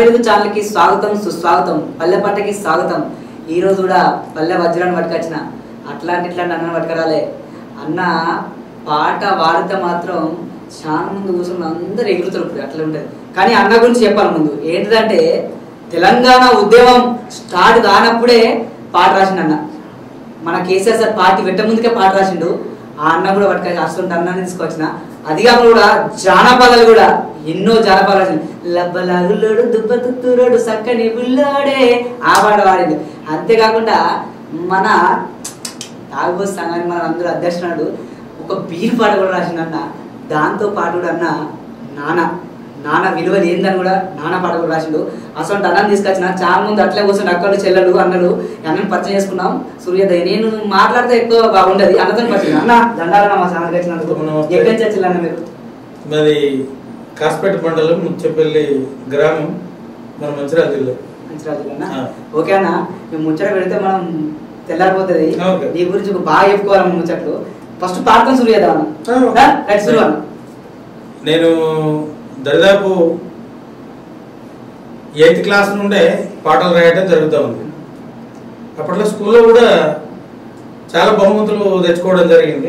Telugu channel కి స్వాగతం సుస్వాగతం పల్లె పంటకి స్వాగతం ఈ రోజు కూడా పల్లె వజ్రాన్ని పట్టుకొచ్చిన అట్లాంటి ఇట్లాంటి అన్న పట్టుకురాలే అన్న పాట వాడితే మాత్రం చాలా ముందు కూర్చుని అందరు ఎగురుతారు ఇప్పుడు అట్లా ఉంటుంది కానీ అన్న గురించి చెప్పాలి ముందు ఏంటిదంటే తెలంగాణ ఉద్యమం స్టార్ట్ కానప్పుడే పాట రాసిండు అన్న మన కేసీఆర్ సార్ పార్టీ పెట్ట ముందుకే పాట రాసిండు ఆ అన్న కూడా పట్టుకొని అసలు అన్నాన్ని తీసుకొచ్చిన అది కాకుండా కూడా జానపదాలు కూడా ఎన్నో జానపదాలు రాసిండు లబ్బలాగులోడు దుబ్బ తుత్తురోడు సక్కని బుల్లోడే ఆ పాట వాడిండు అంతేకాకుండా మన తాగుబోతు సంఘానికి మన అందరూ అధ్యక్షుడు ఒక బీర్ పాట కూడా రాసిండన్న దాంతో పాటు కూడా అన్న నాన్న నాన్న విలువలు ఏందని కూడా నాన్న పాట కూడా రాసిండు అసలు అన్నం తీసుకొచ్చిన చాలా ముందు అట్లే కూర్చొని అక్కలు చెల్లెలు అన్నలు అన్నని పరిచయం చేసుకున్నాం సూర్యోదయ నేను మాట్లాడితే ఎక్కువ బాగుండదు అన్నతో పరిచయం అన్న దండాలన్న మా సార్కి వచ్చినందుకు నమస్తే. ఎక్కడి నుంచి వచ్చింది అన్న మీరు మాది కాస్పేట మండలం ముచ్చపల్లి గ్రామం మన మంచిర్యాల జిల్లా మంచిరాజు అన్న ఆ. ఓకే అన్న మేము ముచ్చట పెడితే మనం తెల్లారిపోతుంది ఓకే. నీ గురించి ఒక బాగా చెప్పుకోవాలి మన ముచ్చట్లు ఫస్ట్ పాడతాం సూర్యోదయ అన్న ఆ, ఓకే. రా, రైట్ సూర్య అన్న నేను దరిదాపు ఎయిత్ క్లాస్ నుండే పాటలు రాయడం జరుగుతూ ఉంది అప్పట్లో స్కూల్లో కూడా చాలా బహుమతులు తెచ్చుకోవడం జరిగింది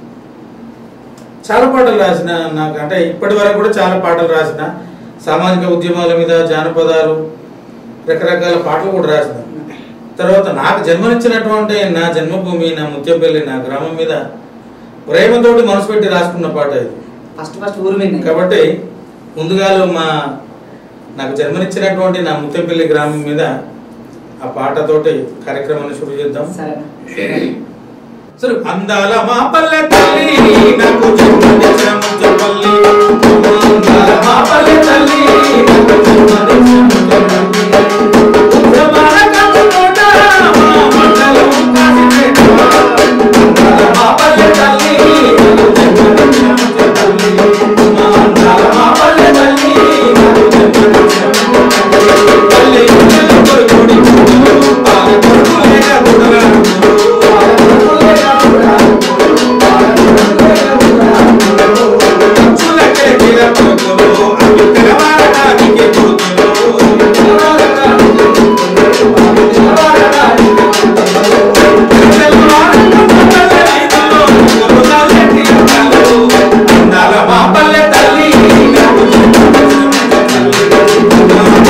చాలా పాటలు రాసిన నాకు అంటే ఇప్పటి వరకు కూడా చాలా పాటలు రాసిన సామాజిక ఉద్యమాల మీద జానపదాలు రకరకాల పాటలు కూడా రాసిన తర్వాత నాకు జన్మనిచ్చినటువంటి నా జన్మభూమి నా ముత్యంపల్లి నా గ్రామం మీద ప్రేమతోటి మనసు పెట్టి రాసుకున్న పాట ఇది ఫస్ట్ ఫస్ట్ ఊరు మీద కాబట్టి ముందుగా మా నాకు జన్మనిచ్చినటువంటి నా ముత్యంపల్లి గ్రామం మీద ఆ పాటతోటి కార్యక్రమాన్ని శురు చేద్దాం సరే సరే అందాల మా పల్లె తల్లి నాకు జన్మనిచ్చిన ముత్యంపల్లి అందాల మా పల్లె తల్లి నాకు జన్మనిచ్చిన ముత్యంపల్లి ఉద్యమాల కమ్ముకోట మా మండలం కాశీపేట అందాల మా పల్లె తల్లి నాకు జన్మనిచ్చిన ముత్యంపల్లి మా అందాల మా పల్లె తల్లి నాకు జన్మనిచ్చిన ముత్యంపల్లి పల్లె ఇళ్ళలో కొడుకుడి కూతురు, పాల కొడుకులేగా గుడగాడు. పాల కొడుకులేగా గుడగాడు. పాల కొడుకులేగా గుడగాడు. అచ్చులకే గిల కొడుకులు, అవి తెలవారడానికి కూతురు. అవి తెలవారడానికి కూతురు. అవి తెలవారడానికి కూతురు. తెల్లవారక పల్లె రైతులు, కురునాలెట్టి అక్కలు. అందాల మా పల్లె తల్లి నాకు జన్మనిచ్చిన తల్లి.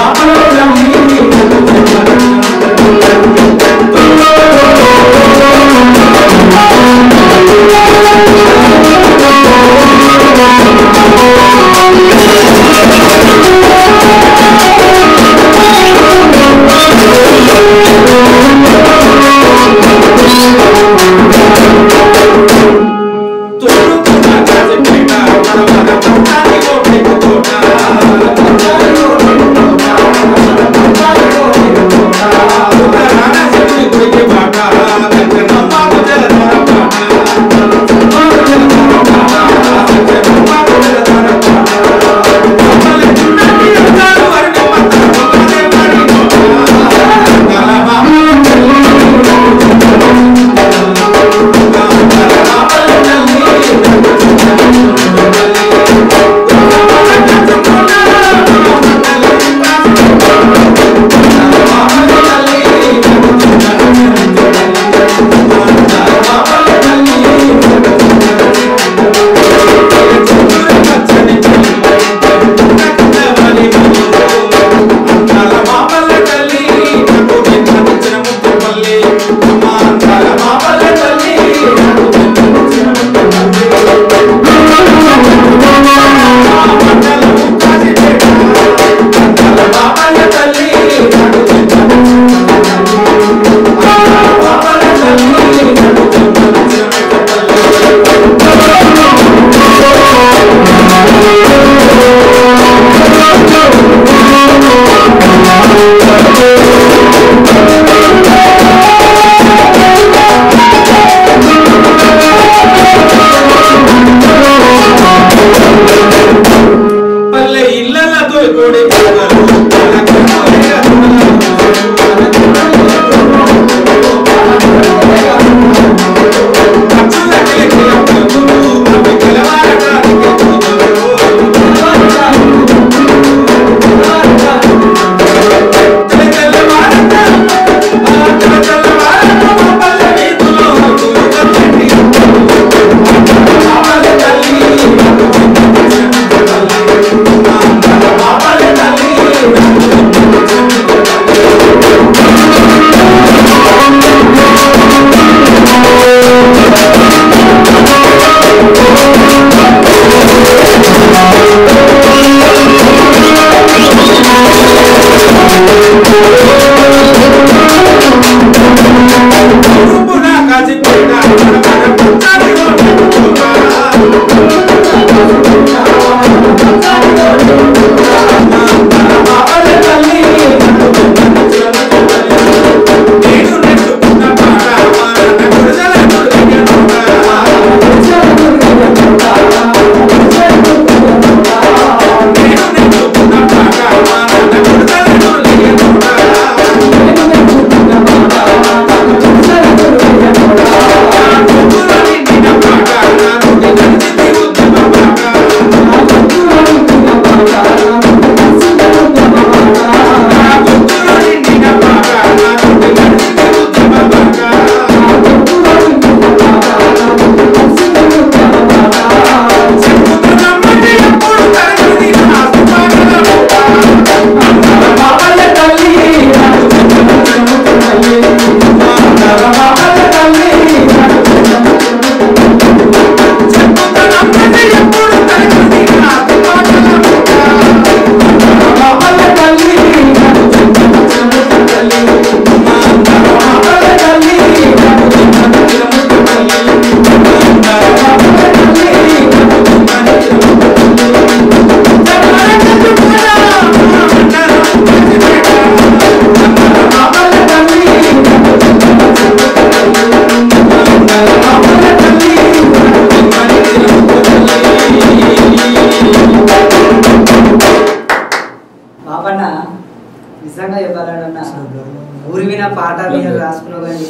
తోడుకున్న కాజపేట మనవర పట్టాలి కోటెకు కోట ఉత్తరాన శివుని గుడికి బాట కంకణమ్మాకు జలధార పాట కంకణమ్మాకు జలధార పాట కంకణమ్మాకు జలధార పాట కమ్మలి చున్నటి అందాలు వరటి మత కొల్లనే వాడి నోట కలమా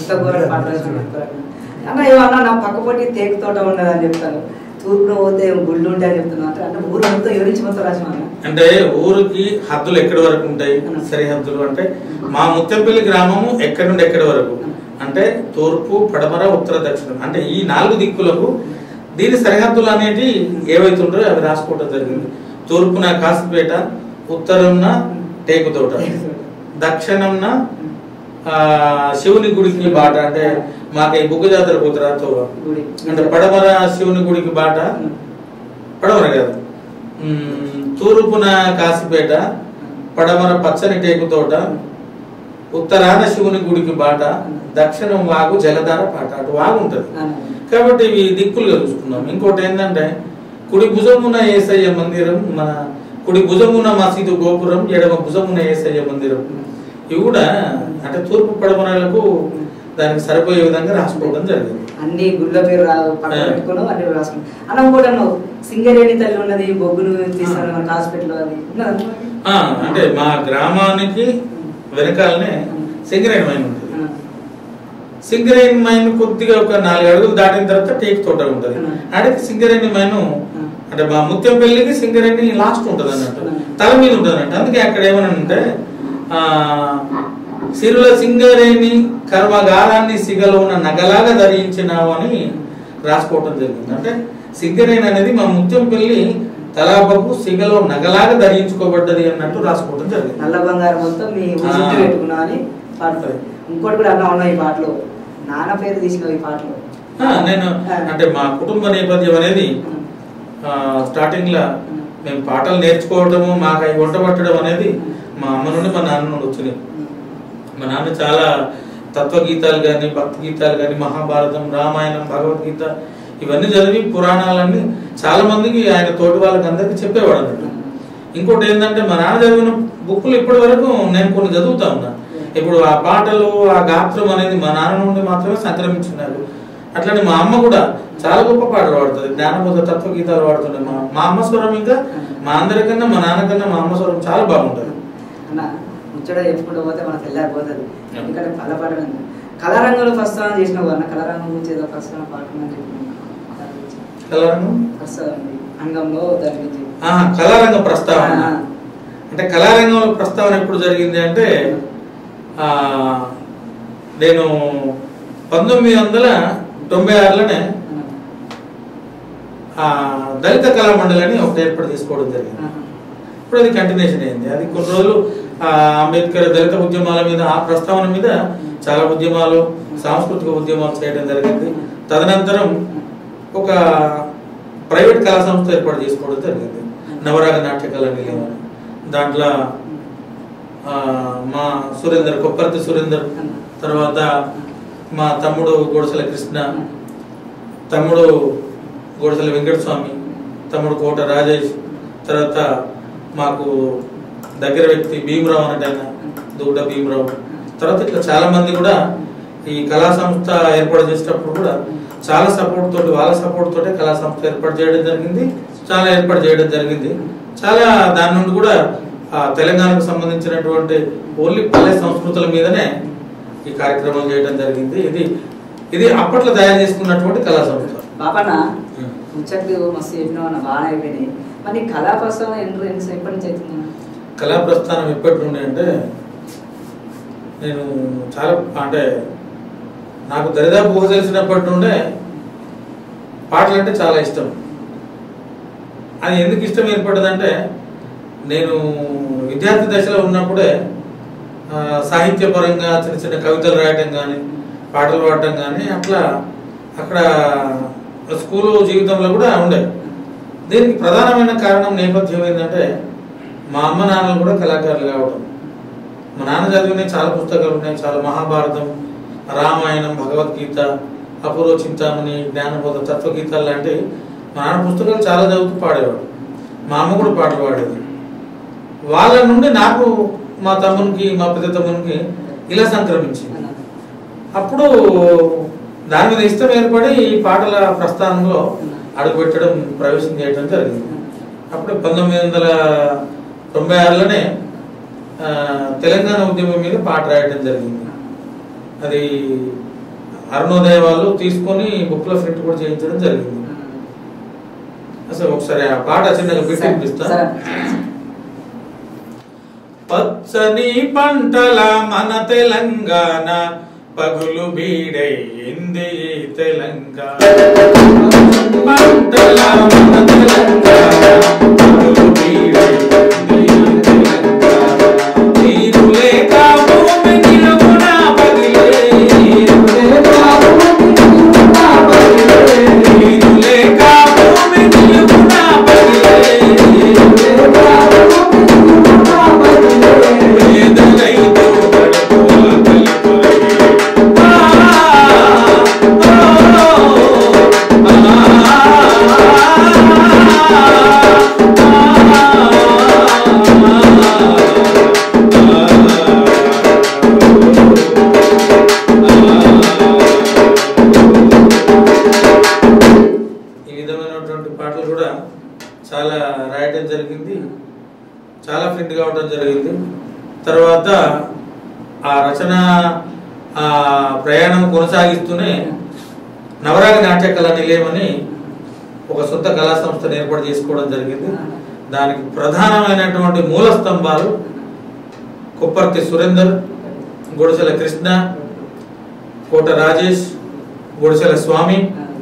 ఎంత ఘోరంగా పాట రాసిన అన్న ఏమన్నా నా పక్క పొట్టి తేకు తోట ఉన్నది అని చెప్తాను తూర్పులో పోతే గుళ్ళు ఉంటాయి అని చెప్తున్నా అంటే అంటే ఊరు మొత్తం ఎవరించి మొత్తం రాసిన అంటే ఊరికి హద్దులు ఎక్కడి వరకు ఉంటాయి సరిహద్దులు అంటే మా ముత్తంపల్లి గ్రామము ఎక్కడి నుండి ఎక్కడి వరకు అంటే తూర్పు పడమర ఉత్తర దక్షిణం అంటే ఈ నాలుగు దిక్కులకు దీని సరిహద్దులు అనేటి ఏవైతే ఉంటాయో అవి రాసుకోవడం జరిగింది తూర్పున కాసిపేట ఉత్తరంన టేకు తోట దక్షిణంన ఆ, శివుని గుడికి బాట అంటే మాకు ఈ బుగ్గ జాతర కుదరాతో గుడి అంటే పడమర శివుని గుడికి బాట పడమర కాదు మ్మ్, తూర్పున కాసిపేట పడమర పచ్చని టేకు తోట ఉత్తరాన శివుని గుడికి బాట దక్షిణం వాగు జలధార పాట అటు వాగు ఉంటుంది కాబట్టి ఇవి దిక్కులుగా చూసుకున్నాం ఇంకోటి ఏంటంటే కుడి భుజమున ఏసయ్య మందిరం మన కుడి భుజమున మసీదు గోపురం ఎడమ భుజమున ఏసయ్య మందిరం ఇవి కూడా అంటే తూర్పు పడమరలకు దానికి సరిపోయే విధంగా రాసుకోవడం జరిగింది అన్ని గుళ్ళ పేరు రా పక్కన ఆ. పెట్టుకున్నావు అన్ని రాసుకున్నావు అన్న ఇంకోటి అన్నావు సింగరేణి తల్లి ఉన్నది బొగ్గును తీస్తాను మన హాస్పిటల్ అది ఉన్నదా? ఆ, అంటే మా గ్రామానికి వెనకాలనే సింగరేణి మైన్ ఉంటుంది ఆ. సింగరేణి మైన్ కొద్దిగా ఒక నాలుగు అడుగులు దాటిన తర్వాత టేక్ తోట ఉంటుంది ఆ. ఆడికి సింగరేణి మైన్ ఆ. అంటే మా ముత్యంపల్లికి సింగరేణి లాస్ట్ ఉంటుంది అన్నట్టు ఆ. తల మీద ఉంటుంది అన్నట్టు అందుకే అక్కడ ఏమని అంటే ఆ సిరుల సింగరేణి కర్మగారాన్ని సిగలోన నగలాగా ధరించినావు అని రాసుకోవటం జరిగింది అంటే సింగరేణి అనేది మా ముత్యంపల్లి తలాపకు సిగలో నగలాగా ధరించుకోబడ్డది అన్నట్టు రాసుకోవటం జరిగింది నల్ల బంగారం మొత్తం మీ ఊరి ఆ. చుట్టూ పెట్టుకున్నావు అని పాడుతుంది ఇంకోటి కూడా అన్న ఉన్నావు ఈ పాటలో నాన్న పేరు తీసినావు ఈ పాటలో ఆ, నేను అంటే మా కుటుంబ నేపథ్యం అనేది ఆ, స్టార్టింగ్ లో మేము పాటలు నేర్చుకోవడము మాకు అవి వంట పట్టడం అనేది మా అమ్మ నుండి మా నాన్న నుండి వచ్చినాయి మా నాన్న చాలా తత్వగీతాలు కానీ భక్తి గీతాలు కానీ మహాభారతం రామాయణం భగవద్గీత ఇవన్నీ చదివి పురాణాలన్నీ చాలా మందికి ఆయన తోటి వాళ్ళకి అందరికీ చెప్పేవాడు అన్నట్టు ఇంకోటి ఏంటంటే మా నాన్న చదివిన బుక్కులు ఇప్పటి వరకు నేను కొన్ని చదువుతా ఉన్నా ఇప్పుడు ఆ పాటలు ఆ గాత్రం అనేది మా నాన్న నుండి మాత్రమే సంక్రమించున్నారు అట్లనే మా అమ్మ కూడా చాలా గొప్ప పాటలు పాడుతుంది జ్ఞానబోధ తత్వ గీతాలు పాడుతుంది మా మా అమ్మ స్వరం ఇంకా మా అందరికన్నా మా నాన్నకన్నా మా అమ్మ స్వరం చాలా బాగుంటుంది అన్న ముచ్చట చెప్పుకుంటూ పోతే మనకు తెల్లారిపోతుంది ఎందుకంటే పల్ల పాట ఉంది. కళారంగంలో ప్రస్థానం చేసినావు అన్న కళారంగం గురించి ఏదో ప్రస్థానం పాట ఉందని చెప్పినావు. దాని గురించి. కళారంగం ప్రస్థానం అంగంలో దాని గురించి ఆ, కళారంగ ప్రస్తావన ఆ. అంటే కళారంగంలో ప్రస్తావన ఎప్పుడు జరిగింది అంటే ఆ, నేను పంతొమ్మిది వందల తొంభై ఆరులోనే ఆ, దళిత కళా మండలి అని ఒకటి ఏర్పాటు తీసుకోవడం జరిగింది ఆహా. ఇప్పుడు అది కంటిన్యూషన్ అయింది అది కొన్ని రోజులు ఆ, అంబేద్కర్ దళిత ఉద్యమాల మీద ఆ ప్రస్తావన మీద చాలా ఉద్యమాలు సాంస్కృతిక ఉద్యమాలు చేయడం జరిగింది తదనంతరం ఒక ప్రైవేట్ కళా సంస్థ ఏర్పాటు చేసుకోవడం జరిగింది నవరాగ నాట్య కళా నిలయం అని దాంట్లో ఆ, మా సురేందర్ కొప్పర్తి సురేందర్ తర్వాత మా తమ్ముడు గోడసల కృష్ణ తమ్ముడు గోడసల వెంకటస్వామి తమ్ముడు కోట రాజేష్ తర్వాత మాకు దగ్గర వ్యక్తి భీమరావు అన్నట్టు ఆయన దూడ భీమరావు తర్వాత ఇట్లా చాలా మంది కూడా ఈ కళా సంస్థ ఏర్పాటు చేసేటప్పుడు కూడా చాలా సపోర్ట్ తోటి వాళ్ళ సపోర్ట్ తోటి కళా సంస్థ ఏర్పాటు చేయడం జరిగింది చాలా ఏర్పాటు చేయడం జరిగింది చాలా దాని నుండి కూడా ఆ తెలంగాణకు సంబంధించినటువంటి ఓన్లీ పల్లె సంస్కృతుల మీదనే ఈ కార్యక్రమం చేయడం జరిగింది ఇది ఇది అప్పట్లో తయారు చేసుకున్నటువంటి కళా సంస్థ బాపన్న ముచ్చట్లు మస్తు చెప్పినావు అన్న బాగా అయిపోయినాయి మరి కళా ప్రస్థానం ఎన్ని ఎన్ని ఎప్పటి నుంచి అవుతుంది అన్న? కళా ప్రస్థానం ఎప్పటి నుండి అంటే నేను చాలా అంటే నాకు దరిదాపు ఊహ తెలిసినప్పటి నుండే పాటలు అంటే చాలా ఇష్టం అది ఎందుకు ఇష్టం ఏర్పడ్డదంటే నేను విద్యార్థి దశలో ఉన్నప్పుడే ఆ, సాహిత్యపరంగా చిన్న చిన్న కవితలు రాయటం కానీ పాటలు పాడటం కానీ అట్లా అక్కడ స్కూలు జీవితంలో కూడా ఉండే దీనికి ప్రధానమైన కారణం నేపథ్యం ఏంటంటే మా అమ్మ నాన్నలు కూడా కళాకారులు కావడం మా నాన్న చదివిన చాలా పుస్తకాలు ఉన్నాయి చాలా మహాభారతం రామాయణం భగవద్గీత అపూర్వ చింతామణి జ్ఞానబోధ తత్వగీతాలు లాంటి మా నాన్న పుస్తకాలు చాలా చదువుతూ పాడేవాడు మా అమ్మ కూడా పాటలు పాడేది వాళ్ళ నుండి నాకు మా తమ్మునికి మా పెద్ద తమ్మునికి ఇలా సంక్రమించింది అన్న. అప్పుడు దాని మీద ఇష్టం ఏర్పడి ఈ పాటల ప్రస్థానంలో అడుగుపెట్టడం ప్రవేశం చేయడం జరిగింది అప్పుడు పంతొమ్మిది వందల తొంభై ఆరులోనే ఆ, తెలంగాణ ఉద్యమం మీద పాట రాయడం జరిగింది అది అరుణోదయ వాళ్ళు తీసుకొని బుక్ లో ప్రింట్ కూడా చేయించడం జరిగింది అసలు ఒకసారి ఆ పాట చిన్నగా పెట్టి వినిపిస్తా సరే. పచ్చని పంటల మన తెలంగాణ పగులు బీడైంది ఈ తెలంగాణ పంటల మన తెలంగాణ పగులు బీడైంది ఈ తెలంగాణ నీరు లేక భూమి నిలువున పగిలే నీరు లేక నీరు లేక భూమి నిలువున పగిలే పేదలైతే కడుపు ఆకలి కొరకే. ఆ, ఈ విధమైనటువంటి పాటలు కూడా చాలా రాయటం జరిగింది చాలా ప్రింట్ కావడం జరిగింది తర్వాత ఆ రచన ఆ ప్రయాణం కొనసాగిస్తూనే నవరాగ నాట్య కళా నిలయమని ఒక సొంత కళా సంస్థను ఏర్పాటు చేసుకోవడం జరిగింది దానికి ప్రధానమైనటువంటి మూల స్తంభాలు కుప్పర్తి సురేందర్ గుడిసెల కృష్ణ కోట రాజేష్ గుడిసెల స్వామి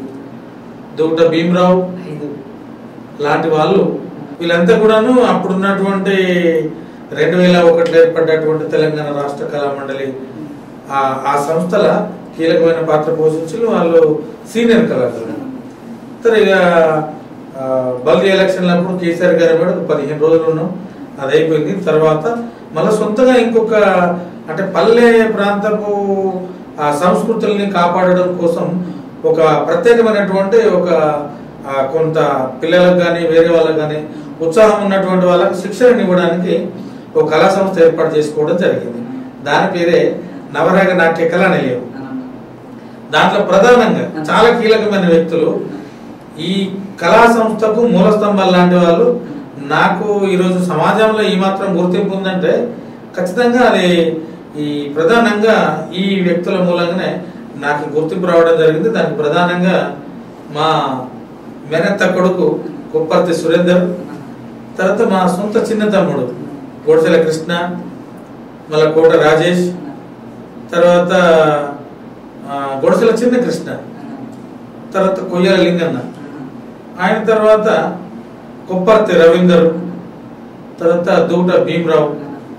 దూట భీమరావు ఐదు. లాంటి వాళ్ళు వీళ్ళంతా కూడాను అప్పుడున్నటువంటి రెండు వేల ఒకటిలో ఏర్పడ్డటువంటి తెలంగాణ రాష్ట్ర కళా మండలి ఆ ఆ సంస్థల కీలకమైన పాత్ర పోషించిన వాళ్ళు సీనియర్ కళాకారులు సరే ఇక ఆ, బల్ది ఎలక్షన్లు అప్పుడు కేసీఆర్ గారు కూడా ఒక పదిహేను రోజులు ఉన్నాం అది అయిపోయింది తర్వాత మళ్ళీ సొంతగా ఇంకొక అంటే పల్లె ప్రాంతపు ఆ సంస్కృతుల్ని కాపాడడం కోసం ఒక ప్రత్యేకమైనటువంటి ఒక ఆ, కొంత పిల్లలకు కానీ వేరే వాళ్ళకి కానీ ఉత్సాహం ఉన్నటువంటి వాళ్ళకి శిక్షణ ఇవ్వడానికి ఒక కళా సంస్థ ఏర్పాటు చేసుకోవడం జరిగింది దాని పేరే నవరాగ నాట్య కళా నిలయం దాంట్లో ప్రధానంగా చాలా కీలకమైన వ్యక్తులు ఈ కళా సంస్థకు మూల స్తంభాలు లాంటి వాళ్ళు నాకు ఈరోజు సమాజంలో ఈ మాత్రం గుర్తింపు ఉందంటే ఖచ్చితంగా అది ఈ ప్రధానంగా ఈ వ్యక్తుల మూలంగానే నాకు గుర్తింపు రావడం జరిగింది దానికి ప్రధానంగా మా మెనత్త కొడుకు కుప్పర్తి సురేందర్ తర్వాత మా సొంత చిన్న తమ్ముడు గోడసెల కృష్ణ మళ్ళా కోట రాజేష్ తర్వాత ఆ, గొడసెల చిన్న కృష్ణ తర్వాత కొయ్యాల లింగన్న ఆయన తర్వాత కుప్పర్తి రవీందర్ తర్వాత దూట భీమరావు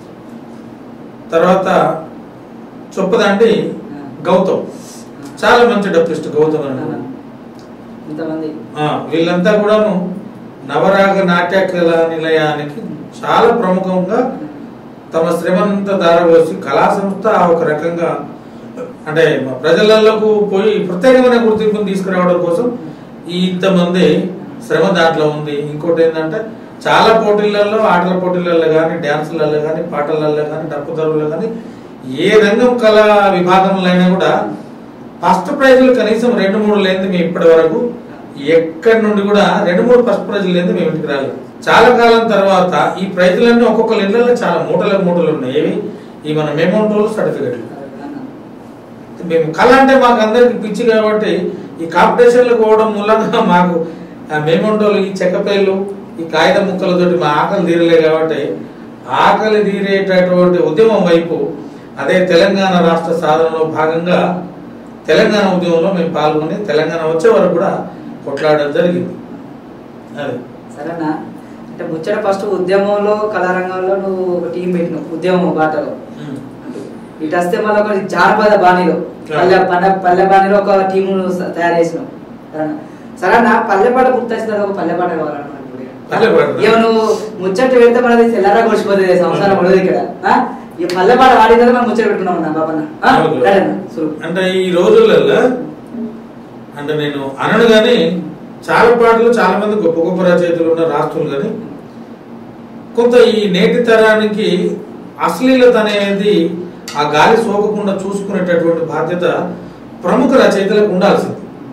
తర్వాత చొప్పదండి గౌతమ్ చాలా మంచి డప్పిస్ట్ గౌతమ్ అని ఇంతమంది ఆ, వీళ్ళంతా కూడాను నవరాగ నాట్య కళా నిలయానికి చాలా ప్రముఖంగా తమ శ్రమంతా దారపోసి కళా సంస్థ ఒక రకంగా అంటే మా ప్రజలలోకి పోయి ప్రత్యేకమైన గుర్తింపును తీసుకురావడం కోసం ఈ ఇంతమంది శ్రమ దాంట్లో ఉంది ఇంకోటి ఏంటంటే చాలా పోటీలలో ఆటల పోటీలలో కానీ డ్యాన్సులలో కానీ పాటలలో కానీ డప్పుదరులలో కానీ ఏ రంగం కళా విభాగంలో అయినా కూడా ఫస్ట్ ప్రైజులు కనీసం రెండు మూడు లేనిది మేము ఇప్పటి వరకు ఎక్కడి నుండి కూడా రెండు మూడు ఫస్ట్ ప్రైజులు లేనిది మేము ఇంటికి రాలేదు చాలా కాలం తర్వాత ఈ ప్రైజులన్నీ ఒక్కొక్కరి ఇళ్ళలో చాలా మూటలకు మూటలు ఉన్నాయి ఏవి ఈ మన మెమోంటోలు సర్టిఫికెట్లు మేము కళ అంటే మాకు అందరికి పిచ్చి కాబట్టి ఈ కాంపిటీషన్లకు పోవడం మూలంగా మాకు ఆ మేమంటోళ్ళు ఈ చెక్కపేళ్ళు ఈ కాగిత ముక్కలతోటి మా ఆకలి తీరలే కాబట్టి ఆకలి తీరేటటువంటి ఉద్యమం వైపు అదే తెలంగాణ రాష్ట్ర సాధనలో భాగంగా తెలంగాణ ఉద్యమంలో మేము పాల్గొని తెలంగాణ వచ్చే వరకు కూడా కొట్లాడడం జరిగింది అది సరేనా అంటే ముచ్చట ఫస్ట్ ఉద్యమంలో కళారంగంలో నువ్వు ఒక టీం పెట్టినావు ఉద్యమం బాటలో ఇటు వస్తే మళ్ళీ ఒక జానపద బాణిలో పల్లె పల్లె పల్లె బాణిలో ఒక టీము తయారు చేసినావు సరేనా సరేనా పల్లె పాట గుర్తొచ్చిన ఒక పల్లె పాట కావాలన్నమాట పల్లె పాట. ఇక నువ్వు ముచ్చట పెడితే మనది తెల్లరా కొడిచిపోతుంది సంసారం ఉండదు ఇక్కడ ఆ? ఈ పల్లె పాట వాడిన తర్వాత మనం ముచ్చట పెట్టుకున్నాం అన్న బాబన్న ఆ? అవును. రండి అన్న, సురు. అంటే ఈ రోజులలో అంటే నేను అనను కానీ చాలా పాటలు చాలా మంది గొప్ప గొప్ప రచయితలు ఉన్న రాష్ట్రులు కానీ కొంత ఈ నేటి తరానికి అశ్లీలత అనేది ఆ గాలి సోకకుండా చూసుకునేటటువంటి బాధ్యత ప్రముఖ రచయితలకు ఉండాల్సింది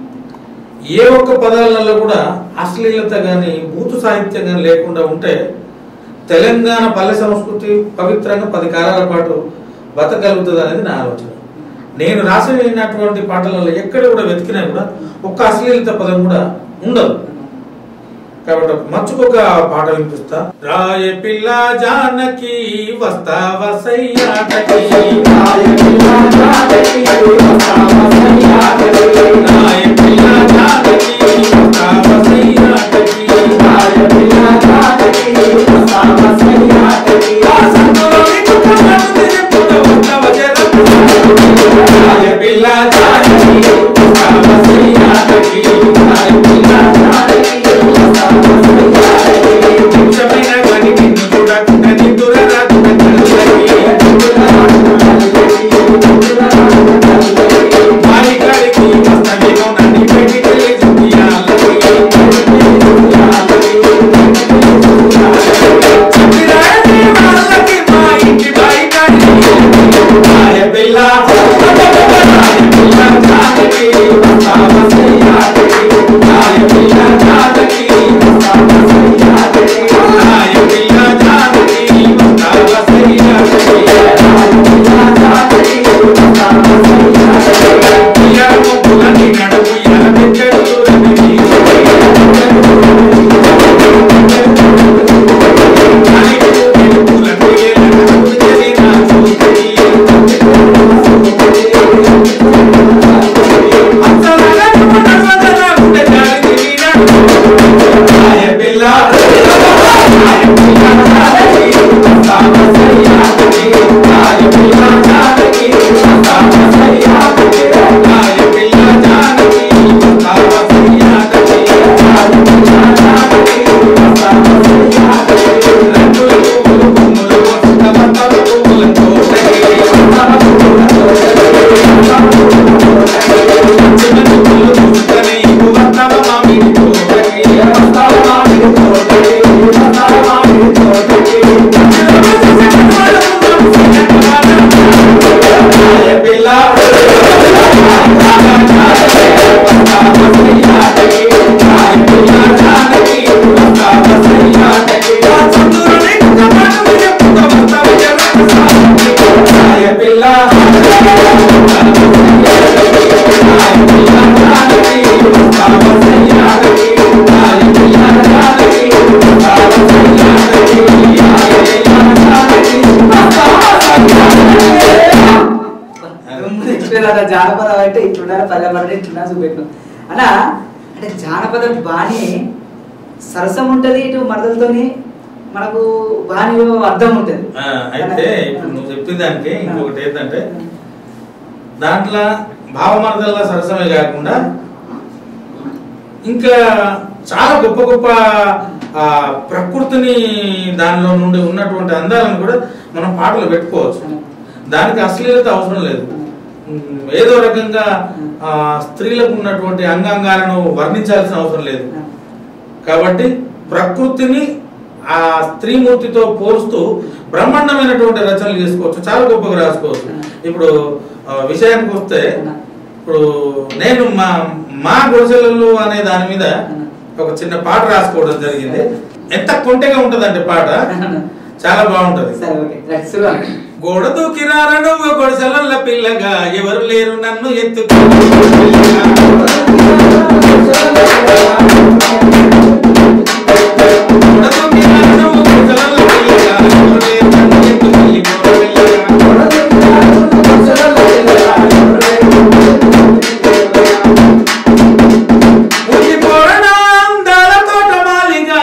ఏ ఒక్క పదాలలో కూడా అశ్లీలత కానీ బూతు సాహిత్యం కానీ లేకుండా ఉంటే తెలంగాణ పల్లె సంస్కృతి పవిత్రంగా పది కాలాల పాటు బతకగలుగుతుంది అనేది నా ఆలోచన నేను రాసినటువంటి పాటలలో ఎక్కడ కూడా వెతికినా కూడా ఒక్క అశ్లీలత పదం కూడా ఉండదు కాబట్టి ఒక మర్చిపోక పాట వినిపిస్తా రాయ పిల్ల జానకి వస్తా వసయ్యాటకి రాయ పిల్ల జానకి వస్తా వసయ్యాటకి రాయ పిల్ల జానకి వస్తా వసయ్యాటకి రాయ పిల్ల జానకి వస్తా వసయ్యాటకి ఆ సంతోని కుక్కలను తిరుగుతూ వస్తా వజరం రాయ పిల్ల జానకి వస్తా వసయ్యాటకి రాయ పిల్ల జానకి వస్తా నిమిషమైన కానీ నిన్ను చూడకుండా నిద్ర రాకుండా మాలికాడికి వస్తానేమో నన్ను పెట్టి వెళ్ళి చెప్పిరాని వాళ్ళకి మా ఇంటి బయట రాయ పిల్ల రాయ పిల్ల జానకి వస్తా వసయ్యాటకి రాయ పిల్ల జానకి వస్తా వసయ్యాటకి రాయ పిల్ల జానకి వస్తా వసయ్యాటకి రాయ పిల్ల జానకి వస్తా వసయ్యాటకి ఇయ్యాల ముగ్గులని నడుపు ఇయ్యాల పెంచడు రవి ఇట్లా జానపదం అంటే ఇట్లుండాలి పల్లెపడ ఇట్లున్నా చూపెట్టినాం అలా అంటే జానపద బాణి సరసం ఉంటది ఇటు మరదలతోని మనకు బాణిలో అర్థం ఉంటది ఆ, అయితే ఇప్పుడు నువ్వు చెప్పిన దానికి ఇంకొకటి ఏంటంటే దాంట్లో భావమర్దల సరసమే కాకుండా ఇంకా చాలా గొప్ప గొప్ప ఆ, ప్రకృతిని దానిలో నుండి ఉన్నటువంటి అందాలను కూడా మనం పాటలు పెట్టుకోవచ్చు దానికి అశ్లీలత అవసరం లేదు ఉమ్, ఏదో రకంగా ఆ, స్త్రీలకు ఉన్నటువంటి అంగాంగాలను వర్ణించాల్సిన అవసరం లేదు కాబట్టి ప్రకృతిని ఆ స్త్రీమూర్తితో పోలుస్తూ బ్రహ్మాండమైనటువంటి రచనలు చేసుకోవచ్చు చాలా గొప్పగా రాసుకోవచ్చు ఇప్పుడు ఆ, విషయానికి వస్తే ఇప్పుడు నేను మా మా గుడిసెలలు అనే దాని మీద ఒక చిన్న పాట రాసుకోవడం జరిగింది ఎంత కొంటెగా ఉంటదంటే పాట చాలా బాగుంటది సరే ఓకే రైట్ శురు గోడ దూకిరారా నువ్వు గొడసెలల్ల పిల్లగా ఎవరు లేరు నన్ను ఎత్తు గోడ దూకిరారా నువ్వు గొడసెలల్ల పిల్లగా ఎవరు లేరు నన్ను ఎత్తు ముగిపోరనా అందాల తోటమాలిగా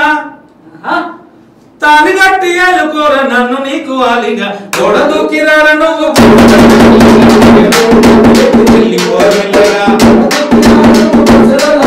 తాని గట్టి అలుకోర నన్ను నీకు వాలిగా గోడ దూకిరార నువ్వు వెళ్ళిపోరమెల్లగా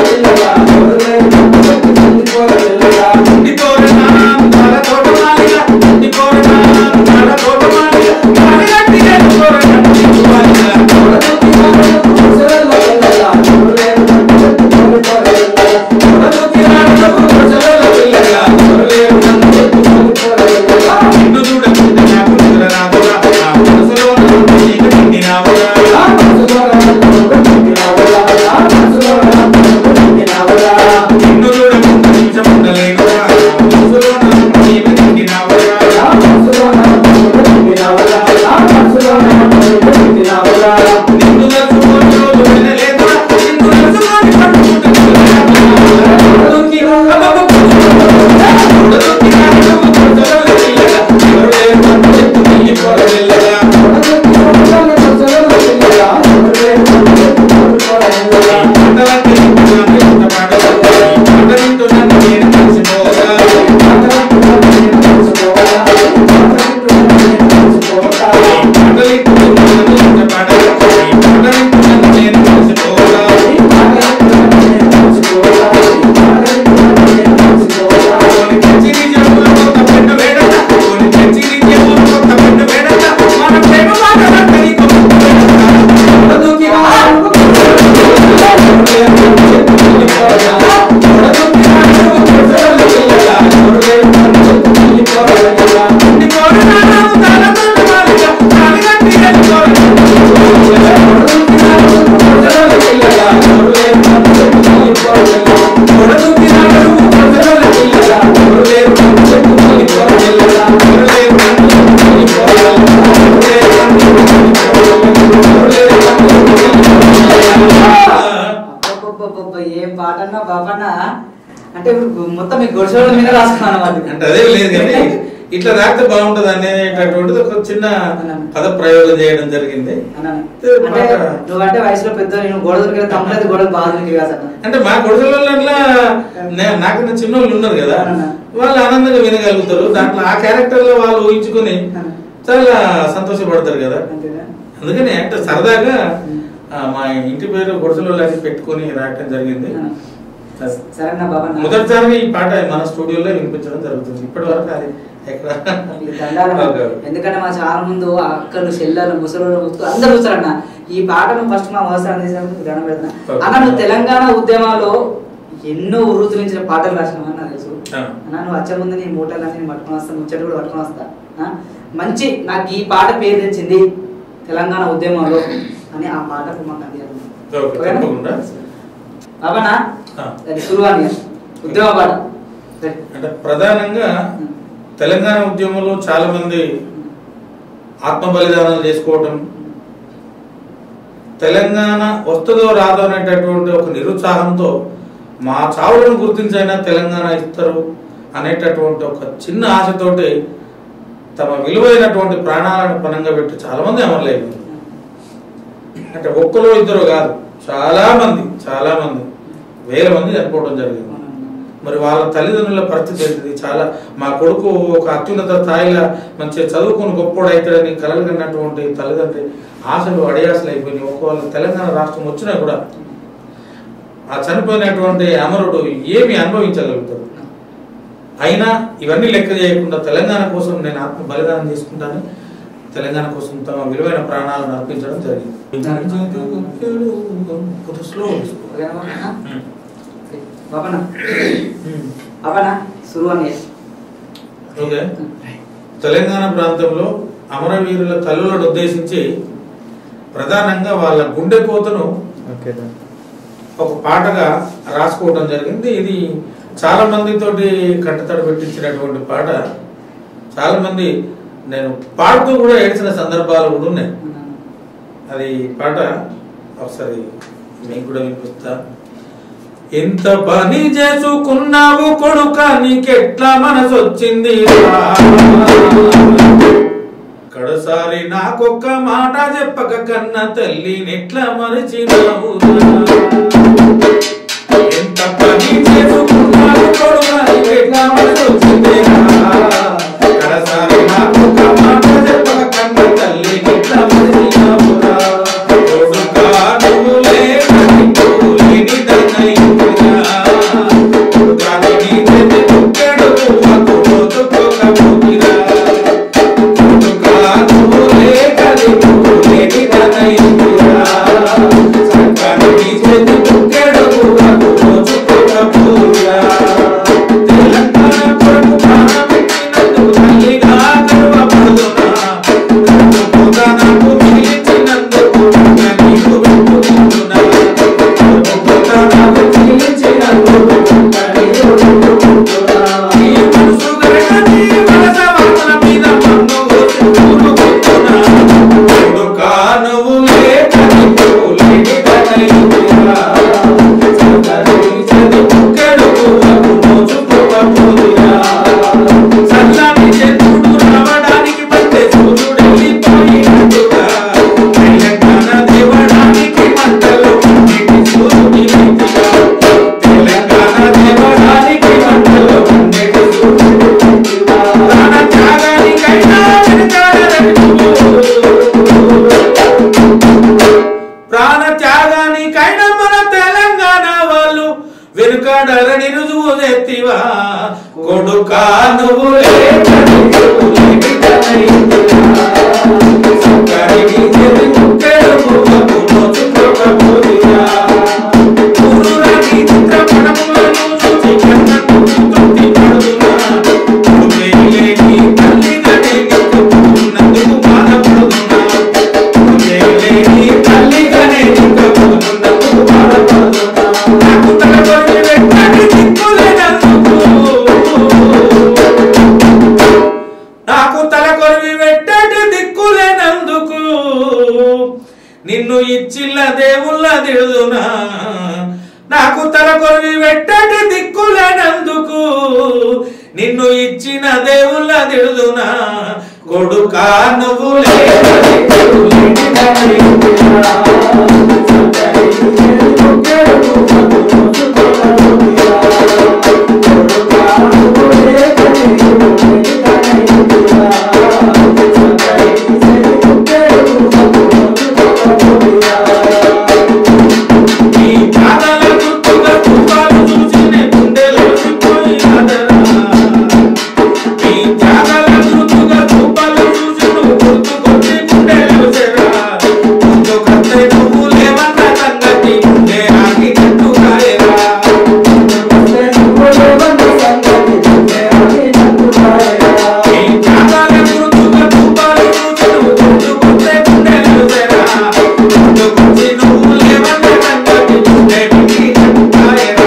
అబ్బబ్బబ్బబ్బ, ఏం పాట అన్నా బాబన్నా అంటే ఇప్పుడు మొత్తం మీ గొడవల మీద రాసుకున్నాను వాళ్ళు అంటే అదే లేదు కానీ ఇట్లా రాస్తే బాగుంటది అనేటటువంటిది ఒక చిన్న పద ప్రయోగం చేయడం జరిగింది అన్నాను. ఏ, అంటే మాట. నువ్వంటే వయసులో పెద్ద నేను గొడవ దొరికిన తమ్ముడైతే గొడవ బాగా దొరికి కదా సార్ అంటే మా కొడుకులలో నాకన్నా చిన్న వాళ్ళు ఉన్నారు కదా వాళ్ళు ఆనందంగా వినగలుగుతారు దాంట్లో ఆ క్యారెక్టర్ లో వాళ్ళు ఊహించుకుని చాలా సంతోషపడతారు కదా అంతేనా అందుకని అంటే సరదాగా ఆ, మా ఇంటి పేరు గుడిసెలో అది పెట్టుకొని రాయటం జరిగింది అది. సరే నా బాబా మొదటిసారిగా ఈ పాట మన స్టూడియోలో వినిపించడం జరుగుతుంది ఇప్పటి వరకు అది ఎక్కడ ఓకే. ఎందుకంటే మా చాలా ముందు ఆ అక్కలు చెల్లెలు ముసలు అందరూ చూస్తారన్న ఈ పాటను ఫస్ట్ మా మోసాన్ని తీసినప్పుడు దండం పెడతాను ఓకే. అన్న నువ్వు తెలంగాణ ఉద్యమాల్లో ఎన్నో ఉరుతులించిన పాటలు రాసినావు నాకు తెలుసు ఆ. అన్న నువ్వు వచ్చే ముందు నీ మూటలన్నీ నేను పట్టుకొని వస్తా ముచ్చట కూడా పట్టుకొని వస్తా ఆ? మంచి నాకు ఈ పాట పేరు తెచ్చింది తెలంగాణ ఉద్యమంలో అని ఆ పాటకు మాకు అందియాలి ఓకే, తప్పకుండా. బాబానా ఆ. అది సులువాని ఉద్యమ పాట సరే. అంటే ప్రధానంగా తెలంగాణ ఉద్యమంలో చాలా మంది ఆత్మ బలిదానాలు చేసుకోవటం తెలంగాణ వస్తుందో రాదో అనేటటువంటి ఒక నిరుత్సాహంతో మా చావులను గుర్తించైనా తెలంగాణ ఇస్తారు అనేటటువంటి ఒక చిన్న ఆశతోటి తమ విలువైనటువంటి ప్రాణాలను పనంగా పెట్టి చాలా మంది అమరలేదు అంటే ఒక్కరు ఇద్దరు కాదు చాలా మంది చాలా మంది వేల మంది చనిపోవడం జరిగింది మరి వాళ్ళ తల్లిదండ్రుల పరిస్థితి ఏంటిది చాలా మా కొడుకు ఒక అత్యున్నత స్థాయిలో మంచిగా చదువుకుని గొప్పోడు అవుతాడని కలలు కన్నటువంటి తల్లిదండ్రి ఆశలు అడియాసలు అయిపోయినాయి ఒకవేళ తెలంగాణ రాష్ట్రం వచ్చినా కూడా ఆ చనిపోయినటువంటి అమరుడు ఏమి అనుభవించగలుగుతాడు అయినా ఇవన్నీ లెక్క చేయకుండా తెలంగాణ కోసం నేను ఆత్మ బలిదానం చేసుకుంటాను తెలంగాణ కోసం తమ విలువైన ప్రాణాలను అర్పించడం జరిగింది కొంచెం స్లో ఓకేనా బాబా? బాబానా అవనా సులువాని ఓకే తెలంగాణ ప్రాంతంలో అమరవీరుల తల్లులను ఉద్దేశించి ప్రధానంగా వాళ్ళ గుండె కోతను ఒక పాటగా రాసుకోవడం జరిగింది ఇది చాలా మందితోటి కంటతడి పెట్టించినటువంటి పాట చాలా మంది నేను పాడుతూ కూడా ఏడ్చిన సందర్భాలు కూడా ఉన్నాయి అది పాట ఒకసారి మీకు కూడా వినిపిస్తా ఎంత పని చేసుకున్నావు కొడుక నీకెట్లా మనసు వచ్చింది కడసారి నాకొక్క మాట చెప్పక కన్న తల్లి నెట్లా మరిచినావు ఎంత పని చేసుకున్నావు కొడుక నీకెట్లా మనసు వచ్చింది కడసారి నాకొక్క మాట చెప్పక కన్న తల్లి నెట్లా మరిచినావురా కొడుకా నువ్వు లేని లేని దన్నయ్యురా కొడుకా నీ చేతి తుక్కెడు పువ్వకు మోతుకోకపోయిరా కొడుకా నువ్వు లేకని నువ్వు లేని దన్నయ్యురా సర్కారు నీ చేతి తుక్కెడు పువ్వకు మోతుకోకపోయిరా తెలంగాణ కొరకు ప్రాణం పెట్టినందుకు తల్లిగా గర్వపడుతున్నా కడుపుగా నాకు మిగిలించినందుకు నీకు పెట్టుకుంటున్నా కడుపుగా నాకు మిగిలించినందుకు నీకు పెట్టుకుంటున్నా నీ మనసు గరగ నీ మనస వాసన మీద మన్ను ఊరుకుంటున్నా కొడుకా నువ్వు లేక నీకు లేని తనయుడిరా సర్కారు చదువు కెడుకు మోచుకోకపోదురా సల్లాని చంద్రుడు రావడానికి పట్టే సూర్యుడు వెళ్ళిపోయినట్టుగా తెలంగాణ దేవడానికి మంటలు మండిటి సూర్యుడి నీతిగా తెలంగాణ దేవడానికి మంటలు మండిటి సూర్యుడి నీతిగా ప్రాణ త్యాగానికైనా వెనుకాడలేదు ప్రాణ త్యాగానికైనా మన తెలంగాణ వాళ్ళు వెనుకాడరని రుజువు ఎత్తివా కొడుకా నువ్వు లేకని నువ్వు లేనిదనైతివా. సర్కారికి చెవి ముక్కెడు పువ్వకు మోసుకోకపోతివా. ఊరురాని చిత్రపటములను చూసి కన్నకు తృప్తి పడుతున్నా. నువ్వే లేని తల్లిగానే నీకు పుట్టినందుకు బాధపడుతున్నా. నువ్వే లేని తల్లిగానే నీకు పుట్టినందుకు బాధపడుతున్నా. నాకు తల కొరివి వెంటనే దిక్కులేనందుకు. నాకు తల కొరివి వెట్టటి దిక్కులేనందుకు నిన్ను ఇచ్చిల్ల దేవుళ్ళ ఎట్టటి దిక్కులనందుకు నిన్ను ఇచ్చిన దేవుళ్ళ తిడుదునా కొడుకా నువ్వు నీ త్యాగాల గుర్తుగా తుఫాను చూసి నీ గుండెలో సిపోయినదరా. నీ త్యాగాల గుర్తుగా తుఫాను చూసి నువ్వు గుర్తుకొచ్చి గుండెలో చెరా. ముందుకొస్తే నువ్వు లేవన్న సంగతి నే ఆగినట్టు కాయరా. నీ త్యాగాల గుర్తుగా తుఫాను చూసి నువ్వు గుర్తుకొస్తే గుండెలో చెరా. ముందుకొచ్చి నువ్వు లేవన్న సంగతి నే ఆగినట్టు కాయరా.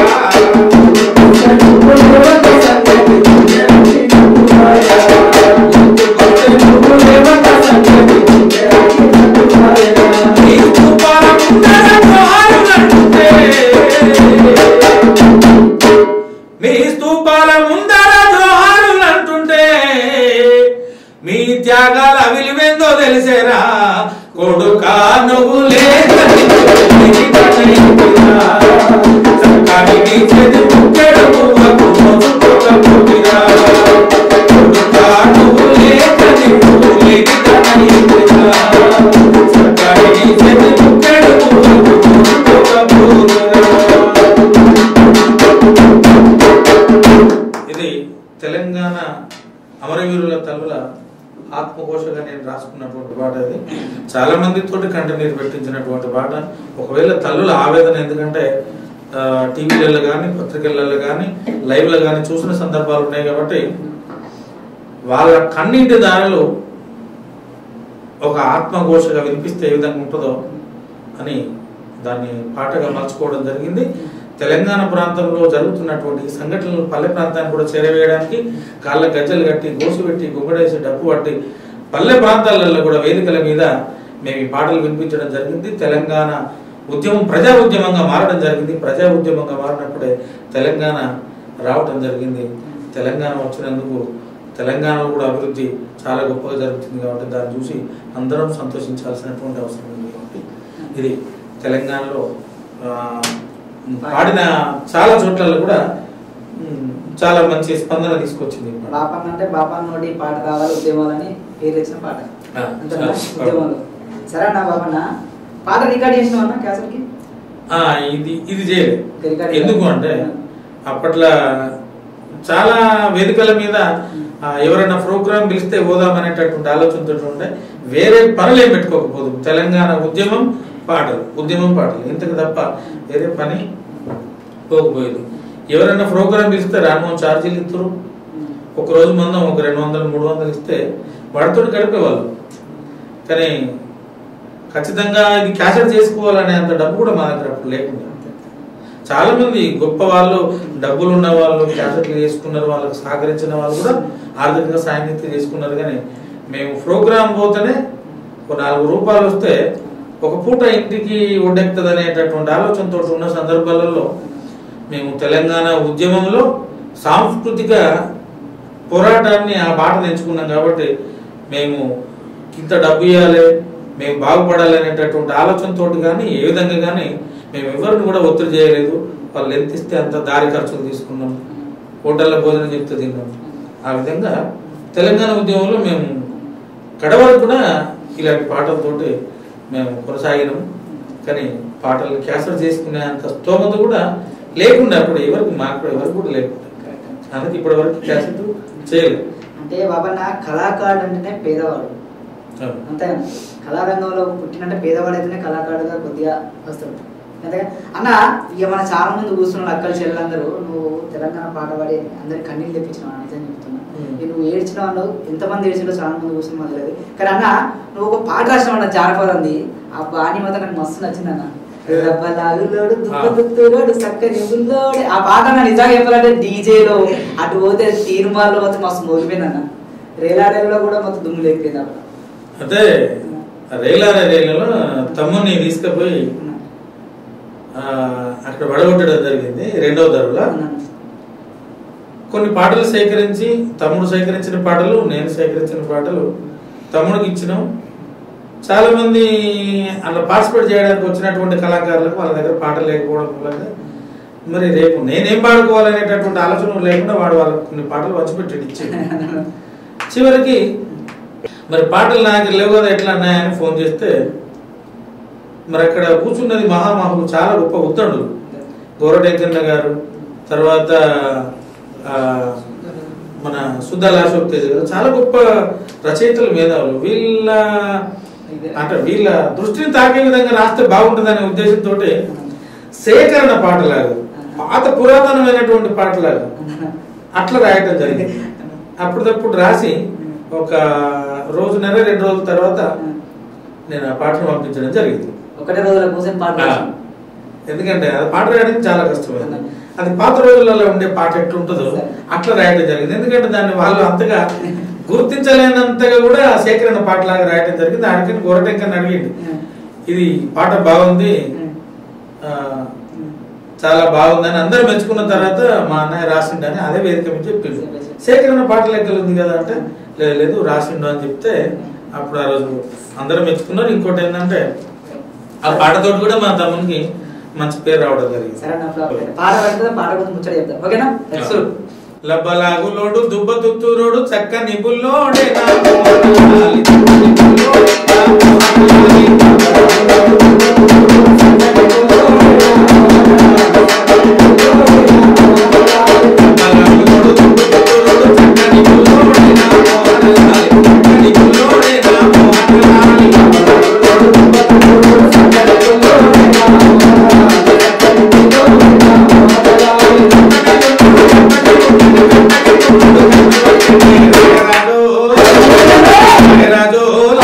నీ తుఫాల ముందర జోహారులంటుంటే, మీ స్తూపాల ముందర జోహారులంటుంటే మీ త్యాగాల విలువేందో తెలిసేరా కొడుకా నువ్వు లేదని చక్కని నీ చేతి ముక్కెడు పువ్వకు మోసుకోకపోతిరా. కొడుకా నువ్వు లేదని నువ్వు లేనిదని చక్కని నీ చేతి ముక్కెడు పువ్వకు మోసుకోకపోతిరా. ఇది తెలంగాణ అమరవీరుల తల్లుల ఆత్మఘోషగా నేను రాసుకున్నటువంటి పాట ఇది చాలా మంది తోటి కంట నీరు పెట్టించినటువంటి పాట ఒకవేళ తల్లుల ఆవేదన ఎందుకంటే ఆ, టీవీలలో కానీ పత్రికలలో కానీ లైవ్లో కానీ చూసిన సందర్భాలు ఉన్నాయి కాబట్టి వాళ్ళ కన్నీటి దారులు ఒక ఆత్మఘోషగా వినిపిస్తే ఏ విధంగా ఉంటుందో అని దాన్ని పాటగా మలుచుకోవడం జరిగింది తెలంగాణ ప్రాంతంలో జరుగుతున్నటువంటి ఈ సంఘటనలు పల్లె ప్రాంతాన్ని కూడా చేరవేయడానికి కాళ్ళ గజ్జలు కట్టి గోసు పెట్టి గుమ్మడేసి డప్పు పట్టి పల్లె ప్రాంతాలలో కూడా వేదికల మీద మేము ఈ పాటలు వినిపించడం జరిగింది తెలంగాణ ఉద్యమం ప్రజా ఉద్యమంగా మారడం జరిగింది ప్రజా ఉద్యమంగా మారినప్పుడే తెలంగాణ రావడం జరిగింది తెలంగాణ వచ్చినందుకు తెలంగాణలో కూడా అభివృద్ధి చాలా గొప్పగా జరుగుతుంది కాబట్టి దాన్ని చూసి అందరం సంతోషించాల్సినటువంటి అవసరం ఉంది కాబట్టి ఇది తెలంగాణలో ఆ, పాడిన చాలా చోట్లలో కూడా ఉమ్, చాలా మంచి స్పందన తీసుకొచ్చింది ఈ పాట. బాపన్న అంటే బాపన్న నోటి పాట కావాలి ఉద్యమాలని పేరు తెచ్చిన పాట ఆ, అంతేనా చాలా. ఉద్యమాలు సరే అన్న బాపన్న పాట రికార్డ్ చేసినావు అన్న క్యాసెట్కి ఆ, ఇది ఇది చేయలేదు రికార్డ్ ఎందుకు అంటే అప్పట్లో చాలా వేదికల మీద ఆ, ఎవరైనా ప్రోగ్రామ్ పిలిస్తే పోదామనేటటువంటి ఆలోచనతో ఉండే వేరే పనులు ఏం పెట్టుకోకపోదు తెలంగాణ ఉద్యమం పాటలు ఉద్యమం పాటలు ఇంతకు తప్ప వేరే పని పోకపోయేది ఎవరైనా ప్రోగ్రామ్ పిలిస్తే రాను ఛార్జీలు ఇస్తారు ఒక రోజు మందం ఒక రెండు వందలు మూడు వందలు ఇస్తే వాడితో గడిపేవాళ్ళు కానీ ఖచ్చితంగా ఇది క్యాసెట్ చేసుకోవాలనే అంత డబ్బు కూడా మా దగ్గర అప్పుడు లేకుండా చాలా మంది గొప్ప వాళ్ళు డబ్బులు ఉన్న వాళ్ళు క్యాసెట్లు చేసుకున్నారు వాళ్ళకి సహకరించిన వాళ్ళు కూడా ఆర్థికంగా సాయం అయితే చేసుకున్నారు కానీ మేము ప్రోగ్రామ్ పోతేనే ఒక నాలుగు రూపాయలు వస్తే ఒక పూట ఇంటికి ఒడ్డెక్కుతుంది అనేటటువంటి ఆలోచనతో ఉన్న సందర్భాలలో మేము తెలంగాణ ఉద్యమంలో సాంస్కృతిక పోరాటాన్ని ఆ బాటను ఎంచుకున్నాం కాబట్టి మేము ఇంత డబ్బు ఇవ్వాలి మేము బాగుపడాలి అనేటటువంటి ఆలోచనతోటి కానీ ఏ విధంగా కానీ మేము ఎవరిని కూడా ఒత్తిడి చేయలేదు వాళ్ళు ఎంత ఇస్తే అంత దారి ఖర్చులు తీసుకున్నాం హోటల్లో భోజనం చెప్తే తిన్నాం ఆ విధంగా తెలంగాణ ఉద్యమంలో మేము కడవరకు కూడా ఇలాంటి పాటలతోటి మేము కొనసాగినాం కానీ పాటలు క్యాన్సర్ చేసుకునే అంత స్తోమత కూడా లేకుండా అప్పుడు ఎవరికి మాకు కూడా ఎవరికి కూడా లేకుండా అందుకే ఇప్పటి వరకు క్యాసెట్ చేయలేదు అంటే బాబన్న కళాకారుడు అంటేనే పేదవాడు అవును. అంతే కళారంగంలో పుట్టినంటే పేదవాడు అయితేనే కళాకారుడుగా కొద్దిగా వస్తాడు అంతే అన్న ఇక మన చాలా మంది కూర్చున్న అక్కల చెల్లెలందరూ నువ్వు తెలంగాణ పాట పాడి అందరికి కన్నీళ్ళు తెప్పించినావు అన్న, నిజం చెప్తున్నా Hmm. ఇక నువ్వు ఏడ్చిన వాళ్ళు ఎంతమంది ఏడ్చిండో చాలా మంది కూర్చుని మనకు తెలియదు కానీ అన్న నువ్వు ఒక పాట రాసిన అన్న జానపదంది ఆ బాణి మాత్రం నాకు మస్తు నచ్చింది అన్న రబ్బలాగులోడు దుప్ప Ah. దుత్తులోడు చక్కని గుల్లోడు ఆ పాట నా నిజంగా చెప్పాలంటే డీజేలో అటు పోతే తీర్మాల్లో పోతే మస్తు మోగిపోయింది అన్న రేలాడేలో కూడా మొత్తం దుమ్ము లేకపోయింది అప్పుడు అదే రైలారే రైలలో తమ్ముని తీసుకుపోయి ఆ, అక్కడ వడగొట్టడం జరిగింది రెండవ దరువులో కొన్ని పాటలు సేకరించి తమ్ముడు సేకరించిన పాటలు నేను సేకరించిన పాటలు తమ్ముడికి ఇచ్చినాం చాలా మంది అలా పార్టిసిపేట్ చేయడానికి వచ్చినటువంటి కళాకారులకు వాళ్ళ దగ్గర పాటలు లేకపోవడం మూలంగా మరి రేపు నేనేం పాడుకోవాలనేటటువంటి ఆలోచన లేకుండా వాడు వాళ్ళకి కొన్ని పాటలు వచ్చిపెట్టాడు ఇచ్చాడు చివరికి మరి పాటలు నా దగ్గర లేవు కదా ఎట్లా అన్నాయని ఫోన్ చేస్తే మరి అక్కడ కూర్చున్నది మహామహు చాలా గొప్ప ఉత్తడు గౌరవటెంకన్న గారు తర్వాత ఆ, మన సుద్దాల అశోక్ తేజ్ గారు చాలా గొప్ప రచయితలు మేధావులు వీళ్ళ అంటే వీళ్ళ దృష్టిని తాకే విధంగా రాస్తే బాగుంటుందనే ఉద్దేశంతో సేకరణ పాటలాగా పాత పురాతనమైనటువంటి పాటలాగా అట్లా రాయటం జరిగింది అప్పుడప్పుడు రాసి ఒక రోజున్నర రెండు రోజుల తర్వాత నేను ఆ పాటను పంపించడం జరిగింది ఒకటే రోజుల కూర్చొని పాట ఆ, ఎందుకంటే అది పాట రాయడానికి చాలా కష్టమైంది అది పాత రోజులలో ఉండే పాట ఎట్లుంటుందో అట్లా రాయడం జరిగింది ఎందుకంటే దాన్ని వాళ్ళు అంతగా గుర్తించలేనంతగా కూడా సేకరణ పాటలాగా రాయడం జరిగింది ఆడికి గోరటెంకని అడిగింది ఇది పాట బాగుంది ఆ, చాలా బాగుందని అందరూ మెచ్చుకున్న తర్వాత మా అన్నయ్య రాసిండని అదే వేదిక మీద చెప్పిండు సేకరణ పాట లెక్కలు ఉంది కదా అంటే లేదు లేదు రాసిండు అని చెప్తే అప్పుడు ఆ రోజు అందరూ మెచ్చుకున్నారు ఇంకోటి ఏంటంటే ఆ పాటతోటి కూడా మా తమ్మునికి మంచి పేరు రావడం జరిగింది సరే నా ఫ్లాప్ పాట పడుతుంది పాట కోసం ముచ్చట చెప్తాం ఓకేనా నెక్స్ట్ లబ్బలాగులోడు దుబ్బ తుత్తూరోడు చక్క నిబుల్లోడే నా మోహనాలి, నిబుల్లోడే నా మోహనాలి. లబ్బలాగులోడు దుబ్బ తుత్తూరోడు చక్క నిబుల్లోడే నా మోహనాలి, నిబుల్లోడే నా మోహనాలి. రాజో రాజో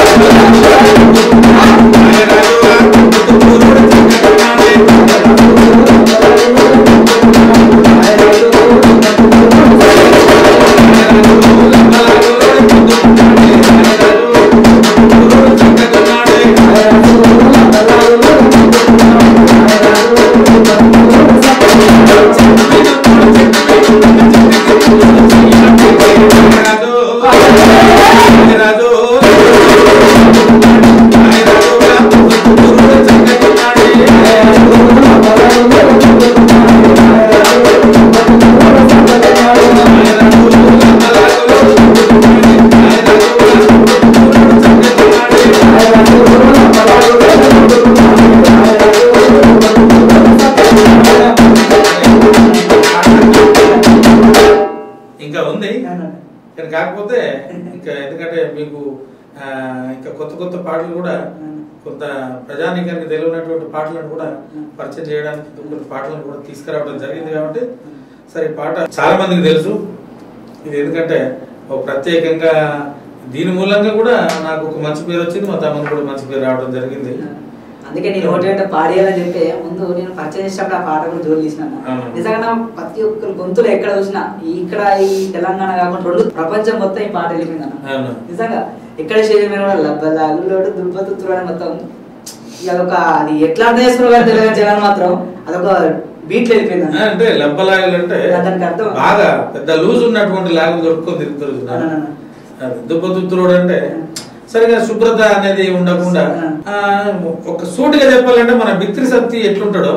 ఇంకా ఉంది కానీ కాకపోతే ఇంకా ఎందుకంటే మీకు ఆ, ఇంకా కొత్త కొత్త పాటలు కూడా కొంత ప్రజానీకానికి తెలియనటువంటి పాటలను కూడా పరిచయం చేయడానికి కొన్ని పాటలను కూడా తీసుకురావడం జరిగింది కాబట్టి సరే ఈ పాట చాలా మందికి తెలుసు ఇది ఎందుకంటే ఒక ప్రత్యేకంగా దీని మూలంగా కూడా నాకు ఒక మంచి పేరు వచ్చింది మా తమ్ముడు కూడా మంచి పేరు రావడం జరిగింది అందుకే నేను ఒకటి అంటే పాడేయాలని చెప్పి ముందు నేను పర్చేజ్ చేసినప్పుడు ఆ పాట కూడా జోలు తీసిన అవును. నిజంగా నా ప్రతి ఒక్కరు గొంతులు ఎక్కడ చూసినా ఇక్కడ ఈ తెలంగాణ కాకుండా రెండు ప్రపంచం మొత్తం ఈ పాట వెళ్ళిపోయింది అన్న అవును. నిజంగా ఎక్కడ స్టేజ్ మీద కూడా లబ్బలాగులోడు దుబ్బతుత్తుడు అని మొత్తం ఇక అదొక అది ఎట్లా అర్థం చేసుకున్నారు తెలియదు జనాలు మాత్రం అదొక బీట్లు వెళ్ళిపోయింది అన్న. అంటే లబ్బలాగులు అంటే దానికి అర్థం బాగా పెద్ద లూజ్ ఉన్నటువంటి లాగులు దొరుకుకొని తిరుగుతారు చూడండి. అవునవును. అది దుబ్బతుత్తురోడు అంటే సరిగా శుభ్రత అనేది ఉండకుండా ఆ, ఒక సూటిగా చెప్పాలంటే మన బిత్రి సత్తి ఎట్లుంటాడో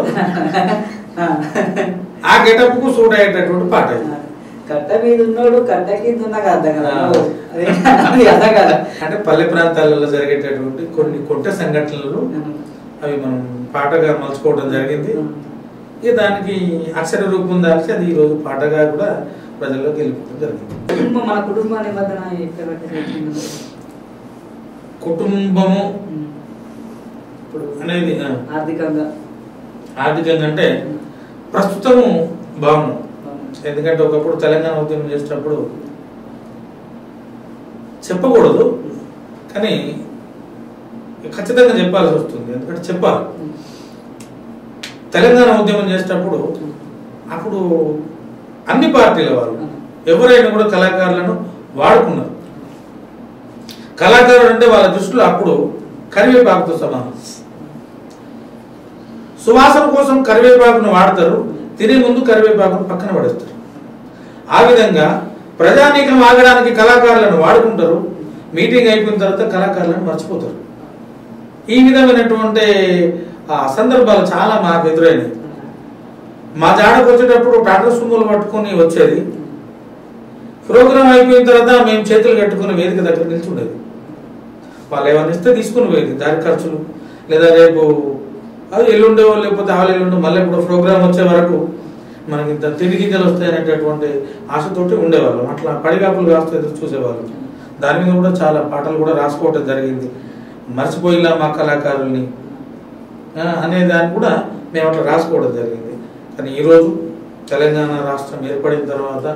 ఆ. ఆ గెటప్ కు సూట్ అయ్యేటటువంటి పాట ఇది. కట్ట మీద ఉన్నాడు కట్ట కింద ఉన్నాక అర్థం కదా ఆ. అది అది అర్థం కదా అంటే పల్లె ప్రాంతాలలో జరిగేటటువంటి కొన్ని కొట్ట సంఘటనలు అవి మనం పాటగా మలుచుకోవడం జరిగింది ఇక దానికి అక్షర రూపం దాల్చి అది ఈ రోజు పాటగా కూడా ప్రజల్లోకి వెళ్ళిపోవడం జరిగింది కుటుంబం మన కుటుంబ నిబంధన ఎక్కడ పెట్టింది? కుటుంబము ఇప్పుడు అనేది ఆ, ఆర్థికంగా ఆర్థికంగా అంటే ప్రస్తుతము బాగున్నాం ఎందుకంటే ఒకప్పుడు తెలంగాణ ఉద్యమం చేసేటప్పుడు చెప్పకూడదు కానీ ఖచ్చితంగా చెప్పాల్సి వస్తుంది ఎందుకంటే చెప్పాలి తెలంగాణ ఉద్యమం చేసేటప్పుడు అప్పుడు అన్ని పార్టీల వాళ్ళు ఎవరైనా కూడా కళాకారులను వాడుకున్నారు కళాకారుడు అంటే వాళ్ళ దృష్టిలో అప్పుడు కరివేపాకుతో సమానం సువాసన కోసం కరివేపాకును వాడతారు తినే ముందు కరివేపాకును పక్కన పడేస్తారు ఆ విధంగా ప్రజానీకం ఆగడానికి కళాకారులను వాడుకుంటారు మీటింగ్ అయిపోయిన తర్వాత కళాకారులను మర్చిపోతారు ఈ విధమైనటువంటి ఆ సందర్భాలు చాలా మాకు ఎదురైనాయి మా జాడకు వచ్చేటప్పుడు టాటర్ సుమ్ములు పట్టుకొని వచ్చేది ప్రోగ్రామ్ అయిపోయిన తర్వాత మేము చేతులు కట్టుకుని వేదిక దగ్గర నిల్చుండేది వాళ్ళు ఏమైనా ఇస్తే తీసుకుని పోయేది దారి ఖర్చులు లేదా రేపు అది ఎల్లుండో లేకపోతే ఆలు ఎల్లుండో మళ్ళీ ఇప్పుడు ప్రోగ్రామ్ వచ్చే వరకు మనకి ఇంత తిండి గింజలు వస్తాయనేటటువంటి ఆశతోటి ఉండేవాళ్ళం అట్లా పడిగాపులు కాస్త ఎదురు చూసేవాళ్ళం దాని మీద కూడా చాలా పాటలు కూడా రాసుకోవటం జరిగింది మర్చిపోయిలా మా కళాకారుల్ని ఆ, అనే దాన్ని కూడా మేము అట్లా రాసుకోవడం జరిగింది కానీ ఈరోజు తెలంగాణ రాష్ట్రం ఏర్పడిన తర్వాత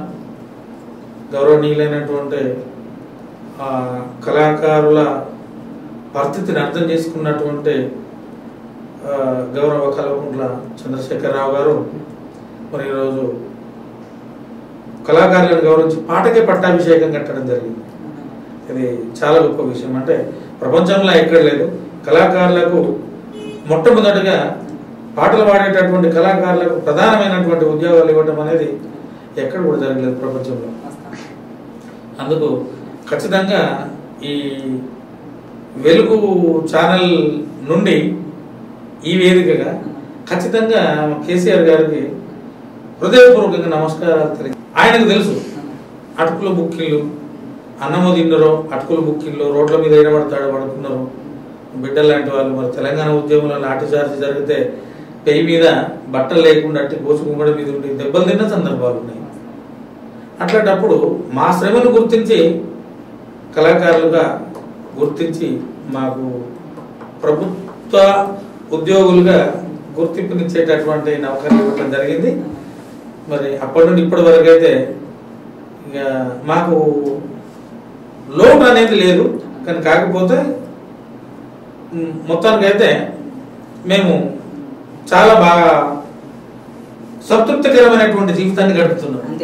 గౌరవనీయులైనటువంటి ఆ, కళాకారుల పరిస్థితిని అర్థం చేసుకున్నటువంటి ఆ, గౌరవ కల్వకుంట్ల చంద్రశేఖరరావు గారు మరి ఈరోజు కళాకారులను గౌరవించి పాటకే పట్టాభిషేకం కట్టడం జరిగింది ఇది చాలా గొప్ప విషయం అంటే ప్రపంచంలో ఎక్కడ లేదు కళాకారులకు మొట్టమొదటిగా పాటలు పాడేటటువంటి కళాకారులకు ప్రధానమైనటువంటి ఉద్యోగాలు ఇవ్వడం అనేది ఎక్కడ కూడా జరగలేదు ప్రపంచంలో అందుకు ఖచ్చితంగా ఈ వెలుగు ఛానల్ నుండి ఈ వేదికగా ఖచ్చితంగా కేసీఆర్ గారికి హృదయపూర్వకంగా నమస్కారాలు తెలియ ఆయనకు తెలుసు అటుకుల బుక్కిళ్ళు అన్నము తిన్నరో అటుకుల బుక్కిళ్ళు రోడ్ల మీద ఏడబడతాడు పడుకున్నారు బిడ్డలు లాంటి వాళ్ళు మరి తెలంగాణ ఉద్యమంలో లాఠీ చార్జ్ జరిగితే పెయి మీద బట్టలు లేకుండా అట్టి గోసు గుమ్మడి మీద ఉండి దెబ్బలు తిన్న సందర్భాలు ఉన్నాయి అట్లాంటప్పుడు మా శ్రమను గుర్తించి కళాకారులుగా గుర్తించి మాకు ప్రభుత్వ ఉద్యోగులుగా గుర్తింపునిచ్చేటటువంటి నౌకర్యం ఇవ్వడం జరిగింది మరి అప్పటి నుండి ఇప్పటి వరకు అయితే ఇక మాకు లోన్ అనేది లేదు కానీ కాకపోతే మ్, మొత్తానికైతే మేము చాలా బాగా సంతృప్తికరమైనటువంటి జీవితాన్ని గడుపుతున్నాం అంతే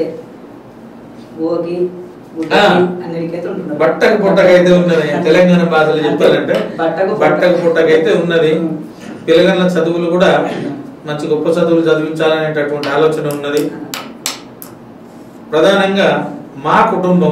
ఓగి ఆ. అన్నిటికైతే ఉంటున్నారు బట్టకు పుట్టకైతే ఉన్నది తెలంగాణ భాషలో చెప్పాలంటే బట్టకు పుట్టక. బట్టకు పుట్టకైతే ఉన్నది పిల్లగల చదువులు కూడా మంచి గొప్ప చదువులు చదివించాలనేటటువంటి ఆలోచన ఉన్నది ప్రధానంగా మా కుటుంబం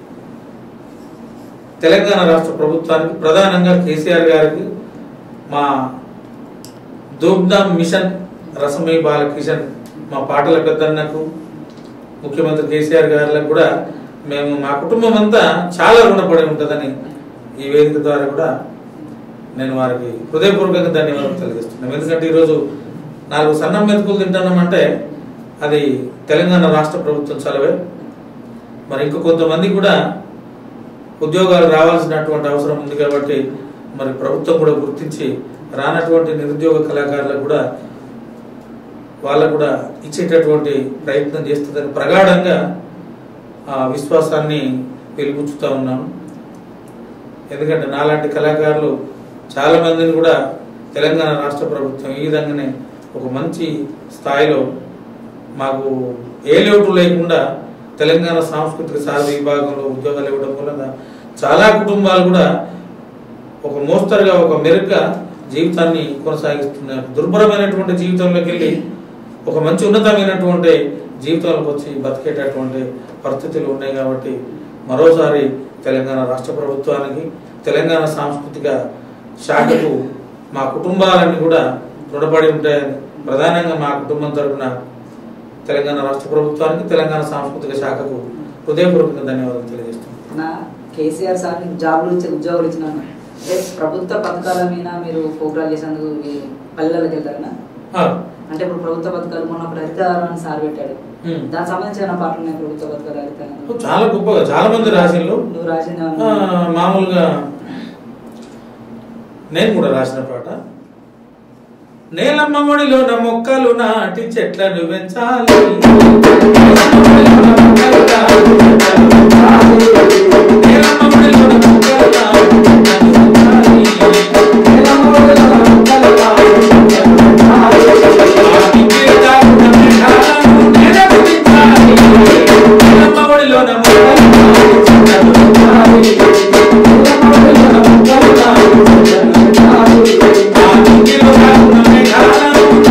తెలంగాణ రాష్ట్ర ప్రభుత్వానికి ప్రధానంగా కేసీఆర్ గారికి మా దూబ్దాం మిషన్ రసమై బాలకిషన్ మా పాటల పెద్దన్నకు ముఖ్యమంత్రి కేసీఆర్ గారికి కూడా మేము మా కుటుంబం అంతా చాలా రుణపడి ఉంటుందని ఈ వేదిక ద్వారా కూడా నేను వారికి హృదయపూర్వకంగా ధన్యవాదాలు తెలియజేస్తున్నాను ఎందుకంటే ఈరోజు నాలుగు సన్నం మెతుకులు తింటున్నామంటే అది తెలంగాణ రాష్ట్ర ప్రభుత్వం చలవే మరి ఇంకో కొంతమంది కూడా ఉద్యోగాలు రావాల్సినటువంటి అవసరం ఉంది కాబట్టి మరి ప్రభుత్వం కూడా గుర్తించి రానటువంటి నిరుద్యోగ కళాకారులకు కూడా వాళ్ళకు కూడా ఇచ్చేటటువంటి ప్రయత్నం చేస్తుందని ప్రగాఢంగా ఆ విశ్వాసాన్ని వెలిపుచ్చుతూ ఉన్నాను ఎందుకంటే నాలాంటి కళాకారులు చాలా మందిని కూడా తెలంగాణ రాష్ట్ర ప్రభుత్వం ఈ విధంగానే ఒక మంచి స్థాయిలో మాకు ఏ లోటు లేకుండా తెలంగాణ సాంస్కృతిక సాధ విభాగంలో ఉద్యోగాలు ఇవ్వడం వలన చాలా కుటుంబాలు కూడా ఒక మోస్తరుగా ఒక మెరుగ్గా జీవితాన్ని కొనసాగిస్తున్నారు దుర్భరమైనటువంటి జీవితంలోకి వెళ్ళి ఒక మంచి ఉన్నతమైనటువంటి జీవితాలకు వచ్చి బతికేటటువంటి పరిస్థితులు ఉన్నాయి కాబట్టి మరోసారి తెలంగాణ రాష్ట్ర ప్రభుత్వానికి తెలంగాణ సాంస్కృతిక శాఖకు మా కుటుంబాలన్నీ కూడా రుణపడి ఉంటాయని ప్రధానంగా మా కుటుంబం తరపున తెలంగాణ రాష్ట్ర ప్రభుత్వానికి తెలంగాణ సాంస్కృతిక శాఖకు హృదయపూర్వకంగా ధన్యవాదాలు తెలియజేస్తున్నాను నా కేసీఆర్ సార్ మీకు జాబులు ఇచ్చి ఉద్యోగాలు ఇచ్చినాను అంటే ప్రభుత్వ పథకాల మీద మీరు ప్రోగ్రామ్ చేసినందుకు మీ పల్లెలకు వెళ్తారనా ఆ, అంటే ఇప్పుడు ప్రభుత్వ పథకాలు మొన్న ఒకటి హరితహారం అని సార్ పెట్టాడు ఉమ్. దానికి సంబంధించిన పాటలు ఉన్నాయి ప్రభుత్వ పథకాలు హరితహారం చాలా గొప్పగా చాలా మంది రాసిళ్ళు నువ్వు రాసింది ఆ, ఏమన్నా? మామూలుగా నేను కూడా రాసిన పాట నేలమ్మ ముడిలోన మొక్కలు నాటి చెట్లను పెంచాలి నేలమ్మ ముడిలోన మొక్కలు నాటి చెట్లను పెంచాలి. ఆ కిక్కిరి తాకున్న మేఘాలను నిరపించాలి. నేలమ్మ ముడిలోన మొక్కలు నాటి చెట్లను పెంచాలి. ఆ కిక్కిరి తాకున్న మేఘాలను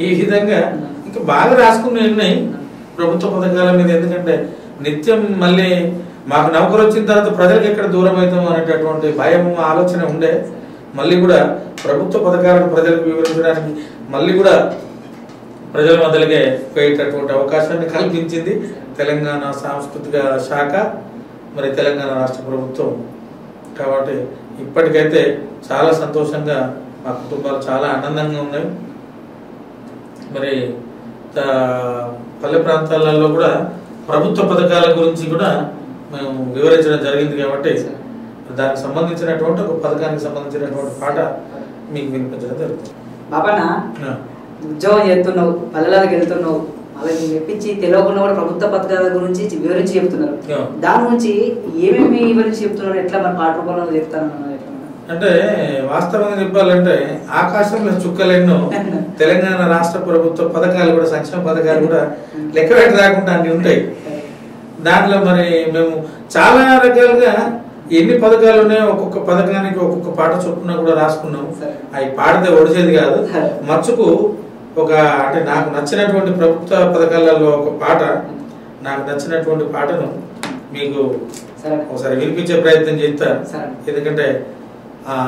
ఈ విధంగా ఇంకా బాగా రాసుకునే ఉన్నాయి ప్రభుత్వ పథకాల మీద ఎందుకంటే నిత్యం మళ్ళీ మాకు నౌకరు వచ్చిన తర్వాత ప్రజలకు ఎక్కడ దూరం అవుతాం అనేటటువంటి భయం ఆలోచన ఉండే మళ్ళీ కూడా ప్రభుత్వ పథకాలను ప్రజలకు వివరించడానికి మళ్ళీ కూడా ప్రజల మధ్యలోకి పోయేటటువంటి అవకాశాన్ని కల్పించింది తెలంగాణ సాంస్కృతిక శాఖ మరి తెలంగాణ రాష్ట్ర ప్రభుత్వం కాబట్టి ఇప్పటికైతే చాలా సంతోషంగా మా కుటుంబాలు చాలా ఆనందంగా ఉన్నాయి మరి ఆ, పల్లె ప్రాంతాలలో కూడా ప్రభుత్వ పథకాల గురించి కూడా మేము వివరించడం జరిగింది కాబట్టి దానికి సంబంధించినటువంటి ఒక పథకానికి సంబంధించినటువంటి పాట మీకు వినిపించడం జరుగుతుంది బాబన్న ఆ. ఉద్యోగం చేస్తున్నావు పల్లెలకు వెళ్తున్నావు అలా మెప్పించి తెలియకుండా కూడా ప్రభుత్వ పథకాల గురించి వివరించి చెప్తున్నారు ఆ. దాని గురించి ఏమేమి వివరించి చెప్తున్నారు ఎట్లా మన పాట రూపంలో చెప్తాను మనం ఎట్లా మనం? అంటే వాస్తవంగా చెప్పాలంటే ఆకాశంలో చుక్కలెన్నో తెలంగాణ రాష్ట్ర ప్రభుత్వ పథకాలు కూడా సంక్షేమ పథకాలు కూడా లెక్క పెట్టి రాకుండా అన్ని ఉంటాయి దాంట్లో మరి మేము చాలా రకాలుగా ఎన్ని పథకాలు ఉన్నాయో ఒక్కొక్క పథకానికి ఒక్కొక్క పాట చొప్పున కూడా రాసుకున్నాం సరే. అవి పాడితే ఒడిచేది కాదు సరే. మచ్చుకు ఒక అంటే నాకు నచ్చినటువంటి ప్రభుత్వ పథకాలలో ఒక పాట నాకు నచ్చినటువంటి పాటను మీకు సరే ఒకసారి వినిపించే ప్రయత్నం చేస్తా సరే. ఎందుకంటే ఆ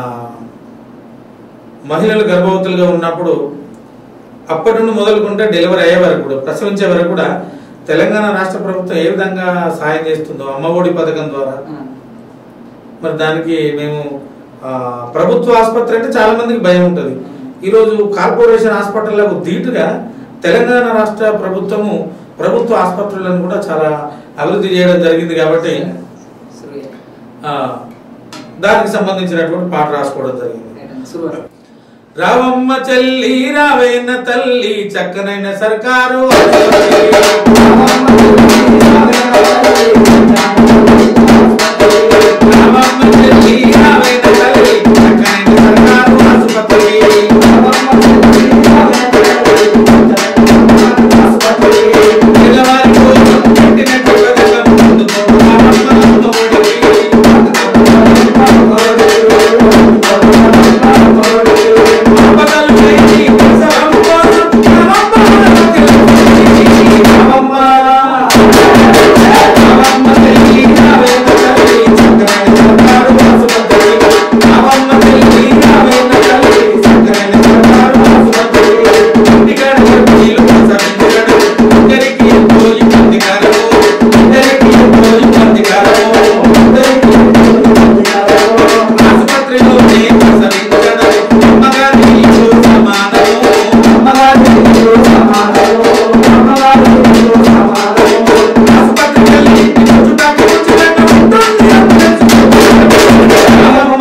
మహిళలు గర్భవతులుగా ఉన్నప్పుడు అప్పటి నుండి మొదలుకుంటే డెలివరీ అయ్యే వరకు కూడా ప్రసవించే వరకు కూడా తెలంగాణ రాష్ట్ర ప్రభుత్వం ఏ విధంగా సాయం చేస్తుందో అమ్మఒడి పథకం ద్వారా ఆ. మరి దానికి మేము ఆ, ప్రభుత్వ ఆసుపత్రి అంటే చాలా మందికి భయం ఉంటుంది ఈరోజు కార్పొరేషన్ హాస్పిటళ్లకు ధీటుగా తెలంగాణ రాష్ట్ర ప్రభుత్వము ప్రభుత్వ ఆసుపత్రులను కూడా చాలా అభివృద్ధి చేయడం జరిగింది కాబట్టి సూర్య. ఆ, దానికి సంబంధించినటువంటి పాట రాసుకోవడం జరిగింది సూర్య. రావమ్మ చెల్లి రావేన తల్లి చక్కనైన సర్కారు రావమ్మ చెల్లి రావేన తల్లి చక్కనైన సర్కారు ఆసుపత్రి పిల్లవారి కోసం పెట్టినట్టు పథకం అందుకోడు రావమ్మ అమ్మఒడి. ఆపదలు లేని ప్రసవం కోసం రావమ్మ రావమ్మ రావమ్మ తల్లి రావేన తల్లి చక్కనైన సర్కారు ఆసుపత్రి రావమ్మ తల్లి రావేన తల్లి చక్కనైన సర్కారు ఆసుపత్రి ఇంటికాడ వర్గీయులు ప్రసవించడం ఇద్దరికి ఎంతో ఇబ్బందికరము ఇద్దరికి ఎంతో ఇబ్బందికరము ఇద్దరికి ఎంతో ఇబ్బందికరము ఆసుపత్రిలో ప్రసవించడం అమ్మగారి ఇల్లు సమానము అమ్మగారి ఇల్లు సమానము అమ్మగారి ఇల్లు సమానము ఆసుపత్రికి చుట్టుపక్కల చుట్టుపక్కల ఉంటుంది రామమ్మ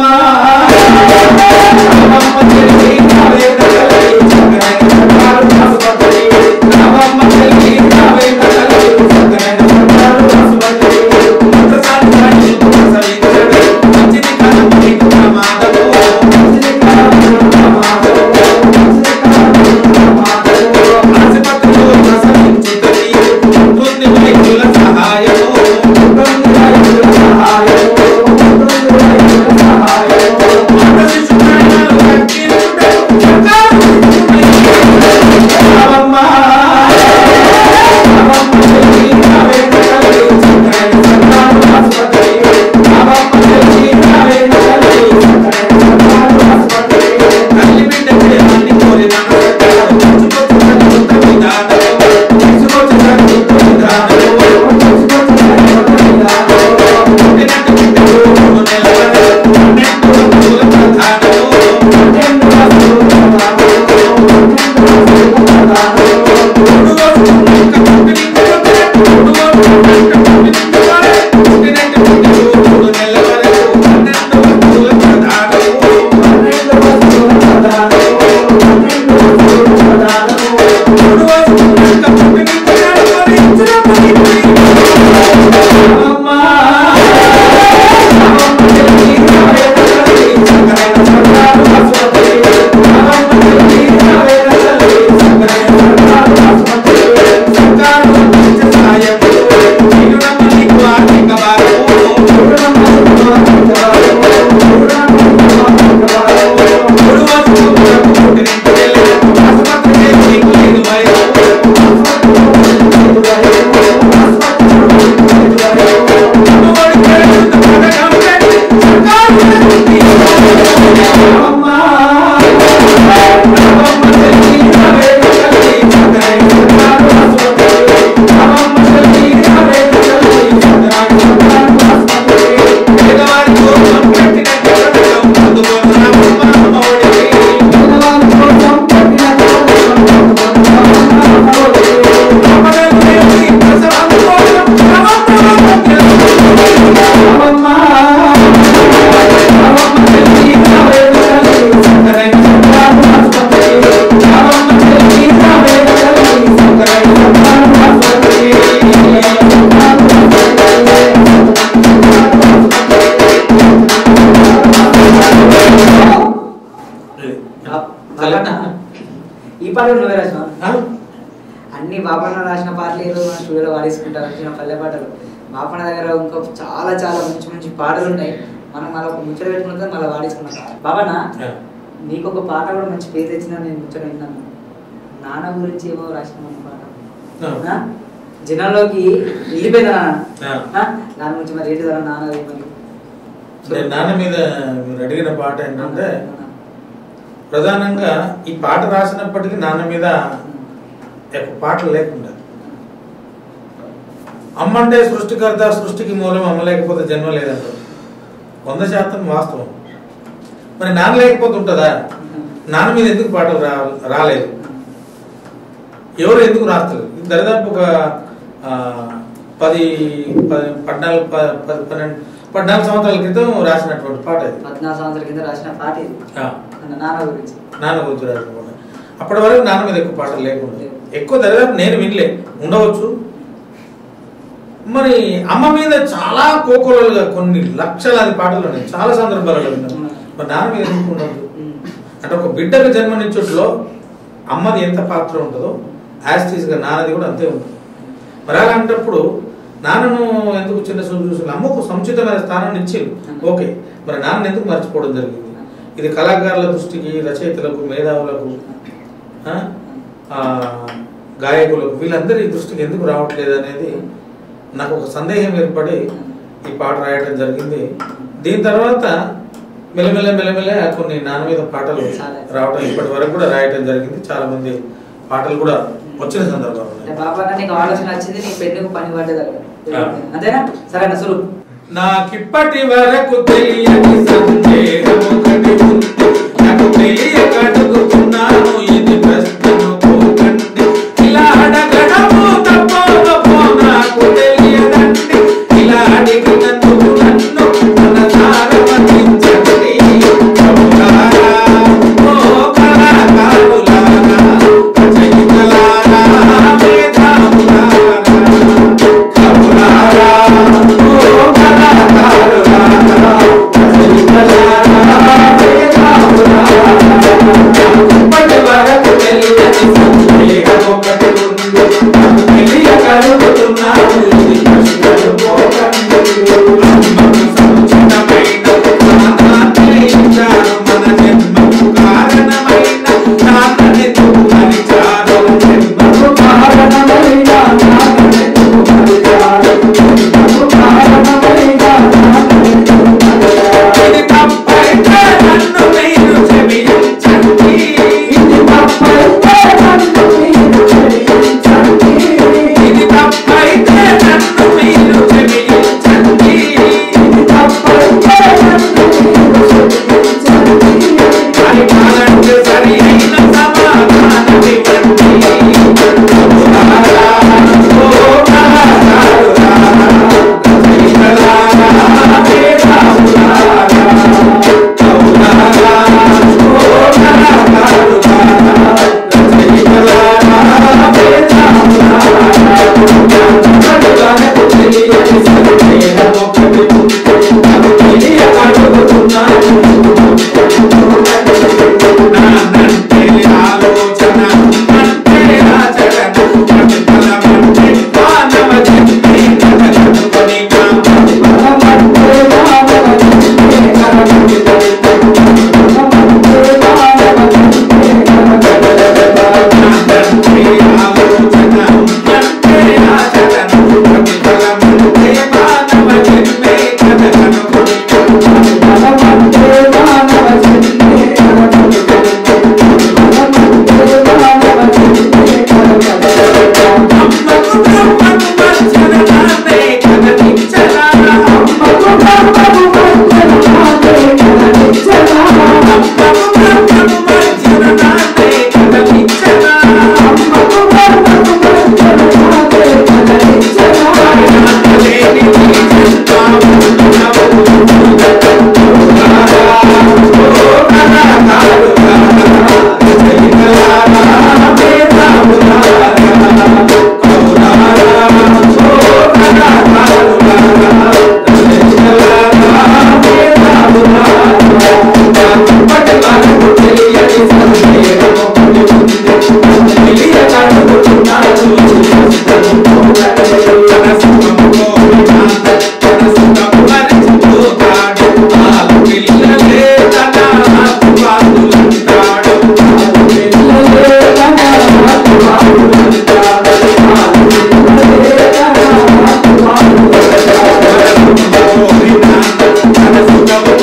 రామమ్మ చెల్లి రావేద తల్లి చక్కనైన సర్కారు ఆసుపత్రి రామమ్మ చెల్లి రావేద తల్లి చక్కనైన సర్కారు ఆసుపత్రి ఒకసారి సాయి ప్రసవించడం మంచిది కాదు నీకు ప్రమాదము మంచిది కాదు ప్రమాదము మంచిది కాదు ప్రమాదము ఆసుపత్రిలో ప్రసవించుటది ఉంటుంది వైద్యుల సహాయము ఉంటుంది వైద్యుల సహాయము ఉంటుంది వైద్యుల సహాయము మాత శిశు ప్రాణాలు రక్షించుటకు సర్కారు రామమ్మ రామమ్మ చెల్లి రావేద తల్లి చక్కనైన సర్కారు ఆసుపత్రి రామమ్మ చెల్లి రావేద తల్లి చక్కనైన సర్కారు ఆసుపత్రి తల్లి బిడ్డ ప్రేమాన్ని కోరిన సర్కారు తెచ్చుకొచ్చిన కొత్త విధానము తెచ్చుకొచ్చిన కొత్త విధానము తెచ్చుకొచ్చిన కొత్త విధానము పుట్టినట్టు బిడ్డకు మూడు నెలల పన్నెండు బాబన్న ఈ పాట నువ్వే రాసినా అన్ని బాపన్న రాసిన పాటలు ఈ రోజు మన స్టూడియోలో వాడేసుకుంటారు వచ్చిన పల్లె పాటలు బాపన్న దగ్గర ఇంకో చాలా చాలా మంచి మంచి పాటలు ఉన్నాయి మనం మళ్ళీ ఒక ముచ్చట పెట్టుకున్న మళ్ళీ వాడేసుకున్నాం బాబన్న నీకు ఒక పాట కూడా మంచి పేరు తెచ్చిన నేను ముచ్చట విన్నాను నాన్న గురించి ఏమో రాసిన పాట ఆ. ఆ? జనాల్లోకి వెళ్ళిపోయిందా ఆ. నాన్న ఆ? దాని గురించి మరి ఏంటి కదా నాన్న ఏమని నేను నాన్న మీద మీరు అడిగిన పాట ఏంటంటే ప్రధానంగా ఈ పాట రాసినప్పటికీ నాన్న మీద ఎక్కువ పాటలు లేకుండా అమ్మ అంటే సృష్టికర్త సృష్టికి మూలం అమ్మ లేకపోతే జన్మ లేదంటారు వంద శాతం వాస్తవం మరి నాన్న లేకపోతే ఉంటుందా నాన్న మీద ఎందుకు పాటలు రా రాలేదు ఎవరు ఎందుకు రాస్తలేదు ఇది దరిదాపు ఒక ఆ, పది పది పద్నాలుగు ప- పది పన్నెండు పద్నాలుగు సంవత్సరాల క్రితం రాసినటువంటి పాట ఇది పద్నాలుగు సంవత్సరాల కింద రాసిన పాట ఇది ఆ, మన నాన్న గురించి నాన్న గురించి రాసిన పాట అప్పటి వరకు నాన్న మీద ఎక్కువ పాటలు లేకుండా ఎక్కువ దరిదాపు నేను వినలే ఉండవచ్చు మరి అమ్మ మీద చాలా కోకోలుగా కొన్ని లక్షలాది పాటలు ఉన్నాయి చాలా సందర్భాలలో విన్నాను మరి నాన్న మీద ఎందుకు ఉండదు ఉమ్. అంటే ఒక బిడ్డకు జన్మనిచ్చుట్లో అమ్మది ఎంత పాత్ర ఉంటుందో యాస్టీస్గా నాన్నది కూడా అంతే ఉంటుంది మరి అలాంటప్పుడు నాన్నను ఎందుకు చిన్న చూపు చూసి అమ్మకు సముచితమైన స్థానాన్ని ఇచ్చింది ఓకే మరి నాన్న ఎందుకు మర్చిపోవడం జరిగింది ఇది కళాకారుల దృష్టికి రచయితలకు మేధావులకు ఆ, ఆ, గాయకులకు వీళ్ళందరి దృష్టికి ఎందుకు రావట్లేదు అనేది నాకు ఒక సందేహం ఏర్పడి ఈ పాట రాయడం జరిగింది దీని తర్వాత మెల్లమెల్ల మెల్లమెల్ల కొన్ని నాన్న మీద పాటలు రావడం ఇప్పటి వరకు కూడా రాయటం జరిగింది చాలా మంది పాటలు కూడా వచ్చిన సందర్భాలు అంటే ఉన్నాయి బాబా నీకు ఆలోచన వచ్చింది నీ పెన్నుకు పని పడ్డది అక్కడ ఆ. అంతేనా సరే అన్న సురు నాకిప్పటి వరకు తెలియని సందేహం ఒకటి ఉంది నాకు తెలియక అడుగుతున్నాను ఇది ప్రశ్నను పోకండి ఇలా అడగడము తప్పో నాకు తెలియదండి ఇలా అడిగినందుకు నన్ను మనసార మన్నించండి కవులారా, ఓ కళాకారులారా, రచయితలారా, మేధావులారా, కవులారా, ఓ కళాకారులారా, రచయితలారా,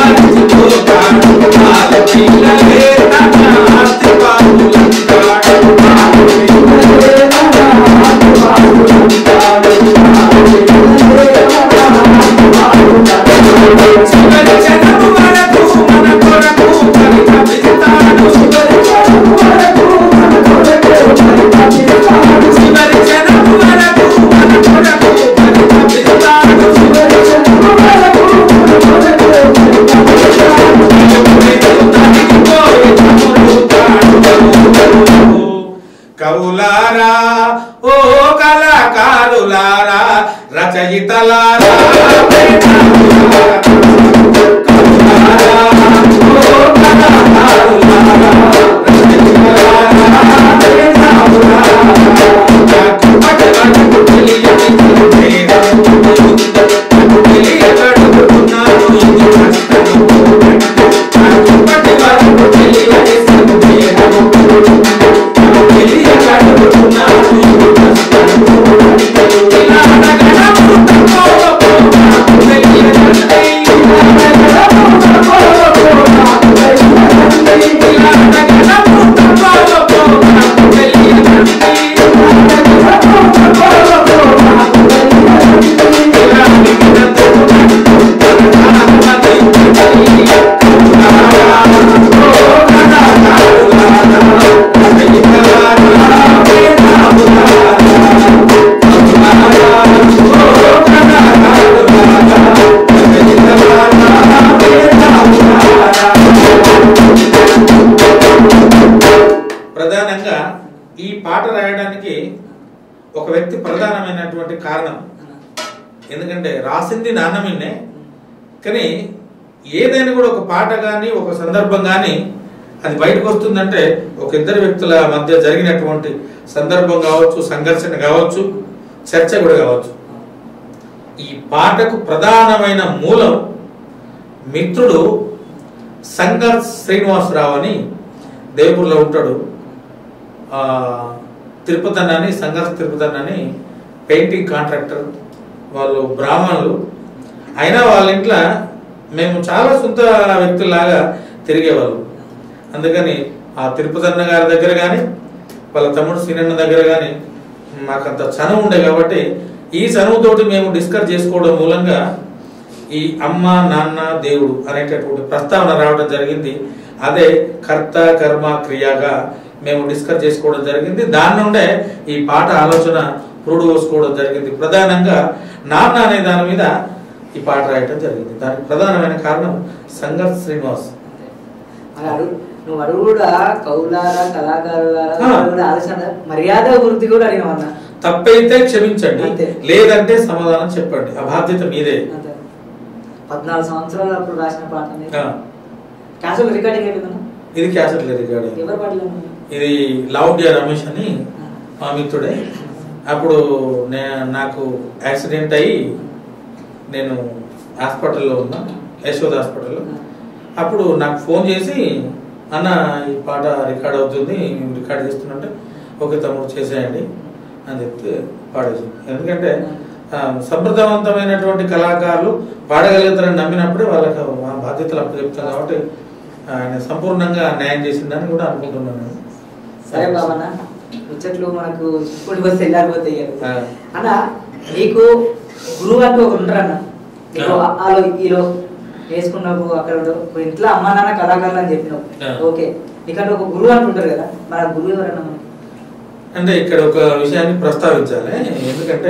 మరిచిపోతాడు వాళ్ళ పిల్లలే తన ఆస్తి పాపులంటాడు చివరి క్షణము వరకు మన కొరకు పరితపిస్తాడు చివరి క్షణము వరకు మన కొరకు పరితపిస్తాడు చివరి క్షణము వరకు మన కొరకు పరితపిస్తాడు చివరి క్షణము వరకు మన కొరకు పరితపిస్తాడు కవులారా ఓ కళాకారులారా రచయితలారా కవులారా, ఓ కళాకారులారా, రచయితలారా, నాకు పట్టణకు తెలియని తెలియకడుగుతున్నాను కష్టము నాకు పట్టణకు తెలియని సందేహము ప్రధానంగా ఈ పాట రాయడానికి ఒక వ్యక్తి ప్రధానమైనటువంటి కారణం ఎందుకంటే రాసింది నాన్నమిన్నే కానీ ఏదైనా కూడా ఒక పాట కానీ ఒక సందర్భం కానీ అది బయటకు వస్తుందంటే ఒక ఇద్దరు వ్యక్తుల మధ్య జరిగినటువంటి సందర్భం కావచ్చు సంఘర్షణ కావచ్చు చర్చ కూడా కావచ్చు ఈ పాటకు ప్రధానమైన మూలం మిత్రుడు సంగర్ శ్రీనివాసరావు అని దేవుడిలో ఉంటాడు ఆ, తిరుపతి అన్నని సంఘర్ష తిరుపతి అన్నని పెయింటింగ్ కాంట్రాక్టర్ వాళ్ళు బ్రాహ్మణులు అయినా వాళ్ళ ఇంట్లో మేము చాలా సొంత వ్యక్తుల్లాగా తిరిగేవాళ్ళు అందుకని ఆ తిరుపతి అన్న గారి దగ్గర కానీ వాళ్ళ తమ్ముడు సీనన్న దగ్గర కానీ మాకంత చనువు ఉండే కాబట్టి ఈ చనువుతోటి మేము డిస్కస్ చేసుకోవడం మూలంగా ఈ అమ్మ నాన్న దేవుడు అనేటటువంటి ప్రస్తావన రావడం జరిగింది అదే కర్త కర్మ క్రియగా మేము డిస్కస్ చేసుకోవడం జరిగింది దాని నుండే ఈ పాట ఆలోచన పురుడు పోసుకోవడం జరిగింది ప్రధానంగా నాన్న అనే దాని మీద ఈ పాట రాయటం జరిగింది దానికి ప్రధానమైన కారణం సంగర్ శ్రీనివాస్ మరి అడుగు నువ్వు అడుగు కూడా కౌలారా కళాకారులారా ఆ. వాళ్ళు కూడా ఆలోచన మర్యాద వృత్తి కూడా అడిగిన తప్పైతే క్షమించండి అంతే. లేదంటే సమాధానం చెప్పండి ఆ బాధ్యత మీదే అంతే పద్నాలుగు సంవత్సరాలు అప్పుడు రాసిన పాట అనేది ఆ, క్యాన్సల్ రికార్డింగ్ అయిపోయిందన్న ఇది క్యాసెట్ లేదు రికార్డింగ్ ఎవరు పాటలు ఇది లౌడ్యా రమేష్ అని మా మిత్రుడే అప్పుడు నే నాకు యాక్సిడెంట్ అయ్యి నేను హాస్పిటల్లో ఉన్నా యశోద్ హాస్పిటల్లో అప్పుడు నాకు ఫోన్ చేసి అన్న ఈ పాట రికార్డ్ అవుతుంది మేము రికార్డ్ చేస్తున్నట్టే ఓకే తమ్ముడు చేసేయండి అని చెప్తే పాడేసి ఎందుకంటే ఆ, సమర్థవంతమైనటువంటి కళాకారులు పాడగలుగుతారని నమ్మినప్పుడే వాళ్ళకి ఆ బాధ్యతలు అప్పు చెప్తాం కాబట్టి ఆయన సంపూర్ణంగా న్యాయం చేసిందని కూడా అనుకుంటున్నాను నేను. సరే బాబన్న ముచ్చట్లు మనకు ఇప్పుడు వస్తే వెళ్ళారిపోతాయి ఆ. అన్న నీకు గురువు అంటూ ఒకరు ఉంటారు అన్న నీకు ఆ. వాళ్ళు ఈలో వేసుకున్నప్పుడు అక్కడ ఉండవు. ఇప్పుడు ఇంట్లో అమ్మ నాన్న కళాకారులు అని చెప్పినావు ఆ. ఓకే నీకంటే ఒక గురువు అంటూ ఉంటారు కదా మన గురువు ఎవరన్నా మనకి? అంటే ఇక్కడ ఒక విషయాన్ని ప్రస్తావించాలి ఎందుకంటే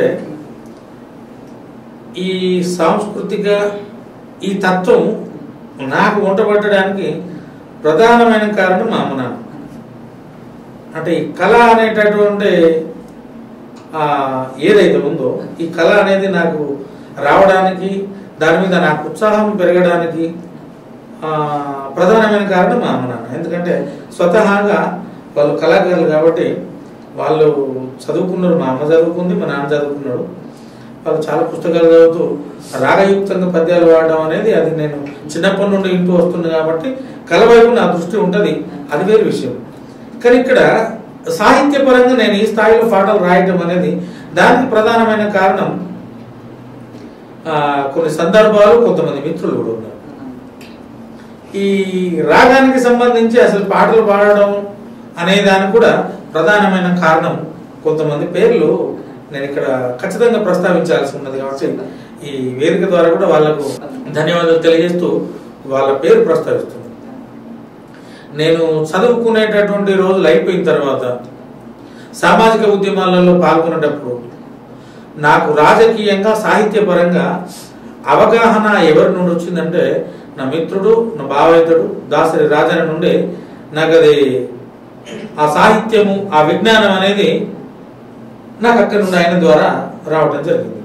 ఈ సాంస్కృతిక ఈ తత్వం నాకు వంట పట్టడానికి ప్రధానమైన కారణం మా అమ్మ నాన్న అంటే ఈ కళ అనేటటువంటి ఆ, ఏదైతే ఉందో ఈ కళ అనేది నాకు రావడానికి దాని మీద నాకు ఉత్సాహం పెరగడానికి ఆ, ప్రధానమైన కారణం మా అమ్మ నాన్న ఎందుకంటే స్వతహాగా వాళ్ళు కళాకారులు కాబట్టి వాళ్ళు చదువుకున్నారు మా అమ్మ చదువుకుంది మా నాన్న చదువుకున్నాడు వాళ్ళు చాలా పుస్తకాలు చదువుతూ రాగయుక్తంగా పద్యాలు వాడడం అనేది అది నేను చిన్నప్పటి నుండి ఇంటూ వస్తుంది కాబట్టి కళ వైపు నా దృష్టి ఉంటుంది అది వేరే విషయం కానీ ఇక్కడ సాహిత్యపరంగా నేను ఈ స్థాయిలో పాటలు రాయటం అనేది దానికి ప్రధానమైన కారణం ఆ, కొన్ని సందర్భాలు కొంతమంది మిత్రులు కూడా ఉన్నారు ఈ రాగానికి సంబంధించి అసలు పాటలు పాడడం అనే దానికి కూడా ప్రధానమైన కారణం కొంతమంది పేర్లు నేను ఇక్కడ ఖచ్చితంగా ప్రస్తావించాల్సి ఉన్నది కాబట్టి ఈ వేదిక ద్వారా కూడా వాళ్ళకు ధన్యవాదాలు తెలియజేస్తూ వాళ్ళ పేరు ప్రస్తావిస్తుంది నేను చదువుకునేటటువంటి రోజులు అయిపోయిన తర్వాత సామాజిక ఉద్యమాలలో పాల్గొనేటప్పుడు నాకు రాజకీయంగా సాహిత్యపరంగా అవగాహన ఎవరి నుండి వచ్చిందంటే నా మిత్రుడు నా భావైతుడు దాసరి రాజన నుండి నాకు అది ఆ సాహిత్యము ఆ విజ్ఞానం అనేది నాకు అక్కడి నుండి ఆయన ద్వారా రావడం జరిగింది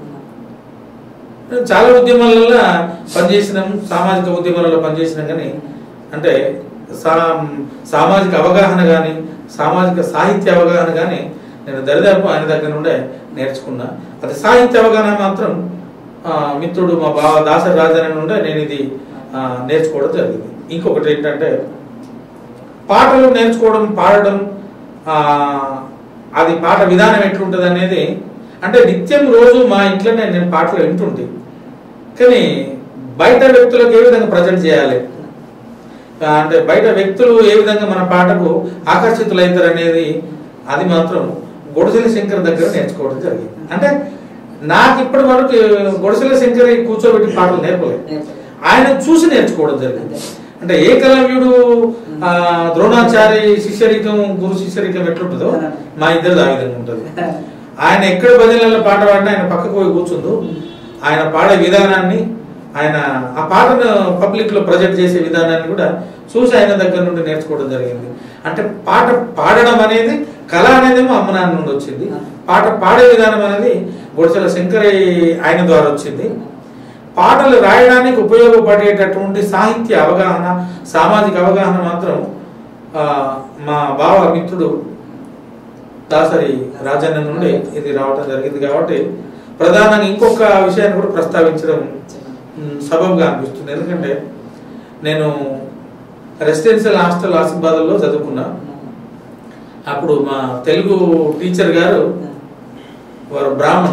నేను చాలా ఉద్యమాలలో పనిచేసినాం సామాజిక ఉద్యమాలలో పనిచేసినాం కానీ అంటే సా సామాజిక అవగాహన కానీ సామాజిక సాహిత్య అవగాహన కానీ నేను దరిదాపు ఆయన దగ్గర నుండే నేర్చుకున్నా అది సాహిత్య అవగాహన మాత్రం ఆ, మిత్రుడు మా బావ దాసరి రాజన్ నుండే నేను ఇది ఆ, నేర్చుకోవడం జరిగింది ఇంకొకటి ఏంటంటే పాటలు నేర్చుకోవడం పాడడం ఆ, అది పాట విధానం ఎట్లుంటుంది అనేది అంటే నిత్యం రోజు మా ఇంట్లోనే నేను పాటలు వింటుంటే కానీ బయట వ్యక్తులకు ఏ విధంగా ప్రజెంట్ చేయాలి ఆ, అంటే బయట వ్యక్తులు ఏ విధంగా మన పాటకు ఆకర్షితులవుతారు అనేది అది మాత్రం గొడసెల శంకర్ దగ్గర నేర్చుకోవడం జరిగింది అంటే నాకు ఇప్పటి వరకు గొడసెల శంకర్ కూర్చోబెట్టి పాటలు నేర్పలేదు ఆయన చూసి నేర్చుకోవడం జరిగింది అంటే ఏకలవ్యుడు ఆ, ద్రోణాచారి శిష్యరికం గురు శిష్యరికం ఎట్లుంటుందో మా ఇద్దరు ఆ విధంగా ఉంటుంది ఆయన ఎక్కడ భజనలలో పాట పాడినా ఆయన పక్కకు పోయి కూర్చుందో ఆయన పాడే విధానాన్ని ఆయన ఆ పాటను పబ్లిక్ లో ప్రజెంట్ చేసే విధానాన్ని కూడా చూసి ఆయన దగ్గర నుండి నేర్చుకోవడం జరిగింది అంటే పాట పాడడం అనేది కళ అనేదేమో అమ్మ నాన్న నుండి వచ్చింది పాట పాడే విధానం అనేది గుడిసెల శంకరి ఆయన ద్వారా వచ్చింది పాటలు రాయడానికి ఉపయోగపడేటటువంటి సాహిత్య అవగాహన సామాజిక అవగాహన మాత్రం ఆ, మా బావ మిత్రుడు దాసరి రాజన్న నుండి ఇది రావటం జరిగింది కాబట్టి ప్రధానంగా ఇంకొక విషయాన్ని కూడా ప్రస్తావించడం మ్, సబబుగా అనిపిస్తుంది ఎందుకంటే నేను రెసిడెన్షియల్ హాస్టల్ ఆసిఫాబాద్లో చదువుకున్నా అప్పుడు మా తెలుగు టీచర్ గారు వారు బ్రాహ్మణ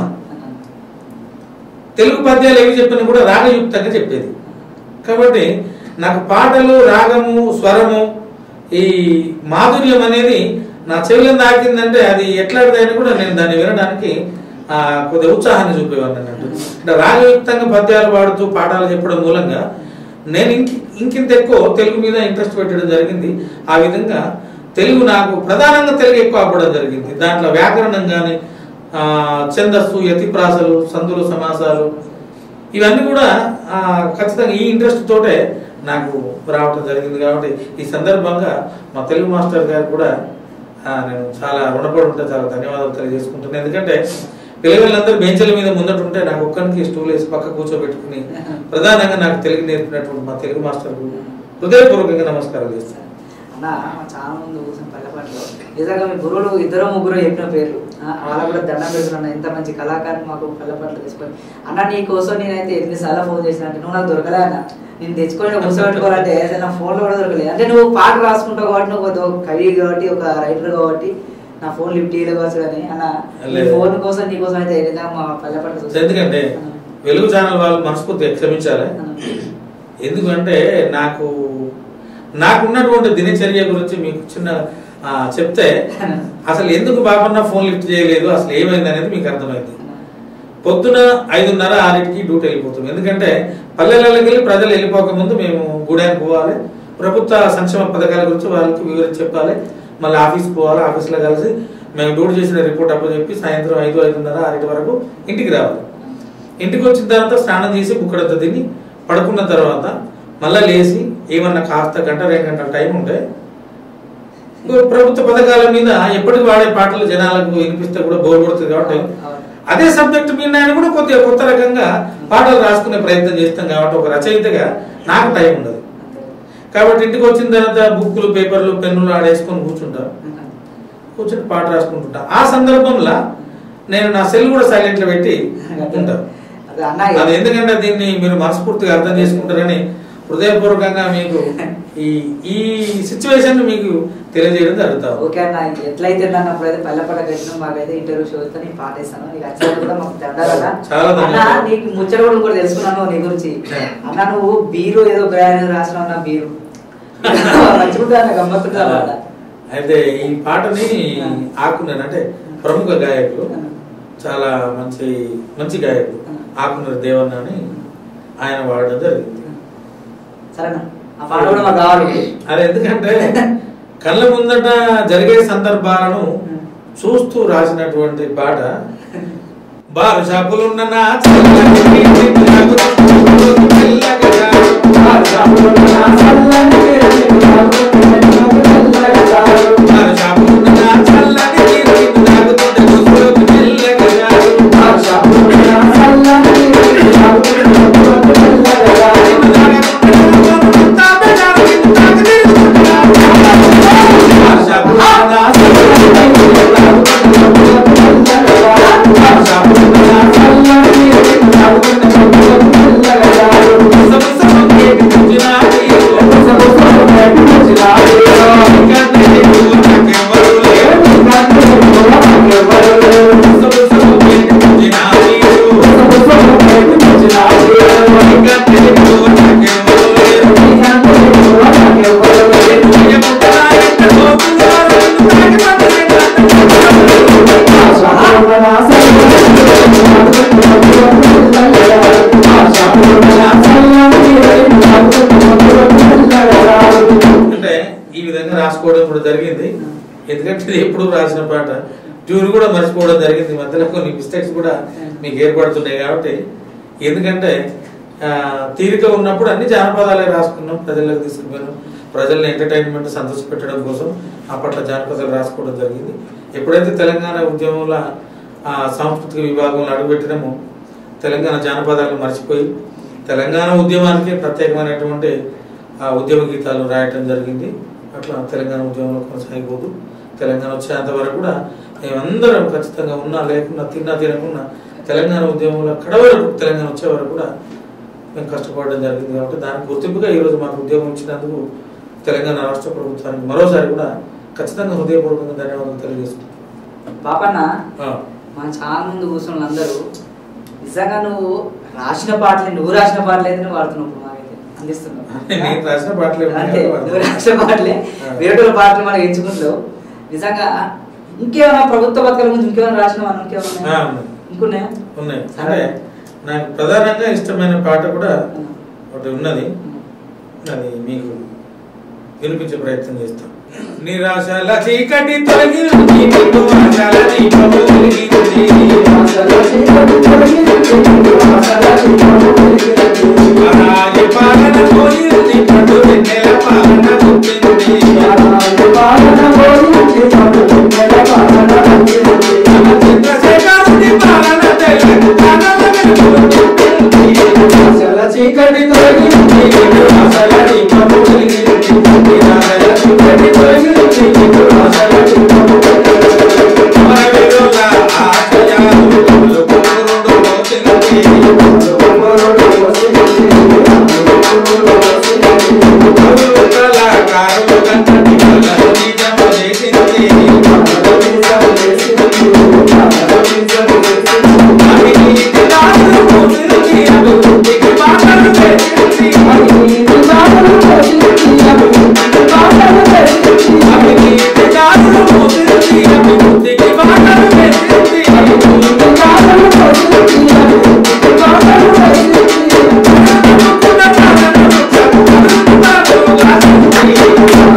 తెలుగు పద్యాలు ఏవి చెప్పినా కూడా రాగయుక్తంగా చెప్పేది కాబట్టి నాకు పాటలు రాగము స్వరము ఈ మాధుర్యం అనేది నా చెవులను తాకిందంటే అది ఎట్లాంటిదైనా కూడా నేను దాన్ని వినడానికి ఆ, కొద్దిగా ఉత్సాహాన్ని చూపేవాడిని అన్నట్టు అంటే రాగయుక్తంగా పద్యాలు పాడుతూ పాఠాలు చెప్పడం మూలంగా నేను ఇంక ఇంకింత ఎక్కువ తెలుగు మీద ఇంట్రెస్ట్ పెట్టడం జరిగింది ఆ విధంగా తెలుగు నాకు ప్రధానంగా తెలుగు ఎక్కువ అవ్వడం జరిగింది దాంట్లో వ్యాకరణం కానీ ఛందస్సు యతిప్రాసలు సందులు సమాసాలు ఇవన్నీ కూడా ఆ, ఖచ్చితంగా ఈ ఇంట్రెస్ట్ తోటే నాకు రావటం జరిగింది కాబట్టి ఈ సందర్భంగా మా తెలుగు మాస్టర్ గారు కూడా ఆ, నేను చాలా రుణపడి ఉంటే చాలా ధన్యవాదాలు తెలియజేసుకుంటున్నాను ఎందుకంటే పిల్లలందరూ బెంచ్ల మీద ముందటుంటే నాకు ఒక్కరికి స్టూల్ వేసి పక్క కూర్చోబెట్టుకుని ప్రధానంగా నాకు తెలుగు నేర్పినటువంటి మా తెలుగు మాస్టర్కు హృదయపూర్వకంగా నమస్కారం చేస్తాను అన్న చాలా మంది కూర్చొని పల్లెపాటలో నిజంగా మీ గురువులు ఇద్దరు ముగ్గురు చెప్పిన పేర్లు ఆ, వాళ్ళకు కూడా దండం పెడుతున్నాను ఎంత మంచి కళాకారుని మాకు పల్లెపాటలు తీసుకొని అన్న నీ కోసం నేనైతే ఎన్నిసార్లు ఫోన్ చేసిన అంటే నువ్వు నాకు దొరకలే అన్న నేను తెచ్చుకొని కూర్చోబెట్టుకోవాలంటే అసలు నా ఫోన్లో కూడా దొరకలేదు అంటే నువ్వు పాట రాసుకుంటావు కాబట్టి నువ్వు ఒక కవి కాబట్టి ఒక రైటర్ కాబట్టి నా ఫోన్ లిఫ్ట్ చేయలేవచ్చు కానీ అన్న నీ లేదు. ఫోన్ కోసం నీ కోసం అయితే నిజంగా మా పల్లెపాటలు చూస్తాను. ఎందుకంటే వెలుగు ఛానల్ వాళ్ళు మనస్ఫూర్తిగా క్షమించాలి ఎందుకంటే నాకు నాకున్నటువంటి దినచర్య గురించి మీకు చిన్న ఆ, చెప్తే అసలు ఎందుకు బాబన్న ఫోన్ లిఫ్ట్ చేయలేదు అసలు ఏమైంది అనేది మీకు అర్థమైంది పొద్దున ఐదున్నర ఆరింటికి డ్యూటీ వెళ్ళిపోతాం ఎందుకంటే పల్లెలకు వెళ్ళి ప్రజలు వెళ్ళిపోక ముందు మేము గూడానికి పోవాలి ప్రభుత్వ సంక్షేమ పథకాల గురించి వాళ్ళకి వివరించి చెప్పాలి మళ్ళీ ఆఫీస్కి పోవాలి ఆఫీస్లో కలిసి మేము డ్యూటీ చేసిన రిపోర్ట్ అప్పు చెప్పి సాయంత్రం ఐదు ఐదున్నర ఆరింటి వరకు ఇంటికి రావాలి ఇంటికి వచ్చిన తర్వాత స్నానం చేసి బుక్కడంతా తిని పడుకున్న తర్వాత మళ్ళీ లేచి ఏమన్నా కాస్త గంట రెండు గంటల టైం ఉంటే ప్రభుత్వ పథకాల మీద ఎప్పటికి వాడే పాటలు జనాలకు వినిపిస్తే కూడా బోర్ కొడుతుంది కాబట్టి అవును. అదే సబ్జెక్ట్ మీద ఆయన కూడా కొద్దిగా కొత్త రకంగా పాటలు రాసుకునే ప్రయత్నం చేస్తాం కాబట్టి ఒక రచయితగా నాకు టైం ఉండదు కాబట్టి ఇంటికి వచ్చిన తర్వాత బుక్కులు పేపర్లు పెన్నులు ఆడేసుకొని కూర్చుంటా కూర్చుని పాట రాసుకుంటుంటా ఆ సందర్భంలో నేను నా సెల్ కూడా సైలెంట్ లో పెట్టి ఉంటాను అదే అన్న అది ఎందుకంటే దీన్ని మీరు మనస్ఫూర్తిగా అర్థం చేసుకుంటారని హృదయపూర్వకంగా మీకు ఈ ఈ సిచ్యువేషన్ మీకు తెలియజేయడం జరుగుతాం ఓకే అన్న ఎట్లయితే నన్ను అప్పుడైతే పల్లెపడ కట్టిన మాకైతే ఇంటర్వ్యూ షో ఇస్తే నేను పాటేస్తాను నీకు వచ్చినప్పుడు కూడా మాకు దండాలన్నా చాలా అన్న ధన్యవాదాలు. నీకు ముచ్చట కూడా కూడా తెలుసుకున్నాను నీ గురించి అన్న నువ్వు బీరు ఏదో బ్రాండ్ రాసిన అన్న బీరు మంచిగా గమ్మత్తుగా అన్నమాట అయితే ఈ పాటని ఆ. ఆకున్నారు అంటే ప్రముఖ గాయకులు చాలా మంచి మంచి గాయకుడు ఆకున్నారు దేవన్న అని ఆయన వాడడం జరిగింది సరేనా ఆ పాట కూడా మాకు కావాలి అది ఎందుకంటే కళ్ళ ముందట జరిగే సందర్భాలను చూస్తూ రాసినటువంటి పాట బారు షాపులున్న నా చల్లని నీటి తాగుతూ మెల్లగా బారు షాపులున్న నా చల్లని నీటి తాగుతూ గుసులోకి మెల్లగా అంటే ఈ విధంగా రాసుకోవడం ఇప్పుడు జరిగింది ఎందుకంటే ఇది ఎప్పుడు రాసిన పాట ట్యూన్ కూడా మర్చిపోవడం జరిగింది మధ్యలో కొన్ని మిస్టేక్స్ కూడా మీకు ఏర్పడుతున్నాయి కాబట్టి ఎందుకంటే ఆ, తీరిక ఉన్నప్పుడు అన్ని జానపదాలే రాసుకున్నాం ప్రజలకు తీసుకుపోయినాం ప్రజల్ని ఎంటర్టైన్మెంట్ సంతోష పెట్టడం కోసం అప్పట్లో జానపదాలు రాసుకోవడం జరిగింది ఎప్పుడైతే తెలంగాణ ఉద్యమంలో ఆ సాంస్కృతిక విభాగంలో అడుగుపెట్టినామో తెలంగాణ జానపదాలను మర్చిపోయి తెలంగాణ ఉద్యమానికి ప్రత్యేకమైనటువంటి ఆ ఉద్యమ గీతాలు రాయటం జరిగింది అట్లా తెలంగాణ ఉద్యమంలో కొనసాగిపోతూ తెలంగాణ వచ్చేంత వరకు కూడా మేమందరం ఖచ్చితంగా ఉన్నా లేకున్నా తిన్నా తినకున్నా తెలంగాణ ఉద్యమంలో కడ వరకు తెలంగాణ వచ్చే వరకు కూడా మేము కష్టపడడం జరిగింది కాబట్టి దానికి గుర్తింపుగా ఈరోజు మాకు ఉద్యోగం ఇచ్చినందుకు తెలంగాణ రాష్ట్ర ప్రభుత్వానికి మరోసారి కూడా ఖచ్చితంగా హృదయపూర్వకంగా ధన్యవాదాలు తెలియజేస్తున్నాను పాపన్న ఆ, మన చాలా ముందు కూర్చున్న అందరూ నిజంగా నువ్వు రాసిన పాటలే నువ్వు రాసిన పాటలు అయితే నువ్వు వాడుతున్నావు ఇప్పుడు మాకైతే అందిస్తున్నావు నేను రాసిన పాటలే ఉన్నాయి అంతే కదా నువ్వు రాసిన పాటలే ఆ. వేరే పాటలు మనం ఎంచుకుంటావు నిజంగా ఇంకేమైనా ప్రభుత్వ పథకాల గురించి ఇంకేమైనా రాసినావా ఆ, ఇంకేమైనా ఉన్నాయి. ఇంకున్నాయా ఉన్నాయి అంటే నాకు ప్రధానంగా ఇష్టమైన పాట కూడా ఒకటి ఉన్నది అది మీకు వినిపించే ప్రయత్నం చేస్తాం నిరాశల చీకటి తొలగి నీకు ఆశల దీపము వెలిగింది. పరాయి పాలన పోయింది పట్టు వెన్నెల పాలన పుట్టింది చంద్రశేఖరుని పాలన తెలకు కనల వెలుగులు పుట్టింది. చీకటి తొలగింది ఆశల దీపము వెలిగింది నిరాశల చీకటి తొలగింది ఆశల దీపము అమరవీరుల ఆశయాలు కురుడు మోసింది. కవుల కారులు గంటటి కలలు నిజము చేసింది. అవినీతి దారులు ముసిరికి అభివృద్ధికి బాటలు వేసింది. అవినీతి దారులు ముసిరికి అభివృద్ధికి బాటలు వేసింది. Thank you.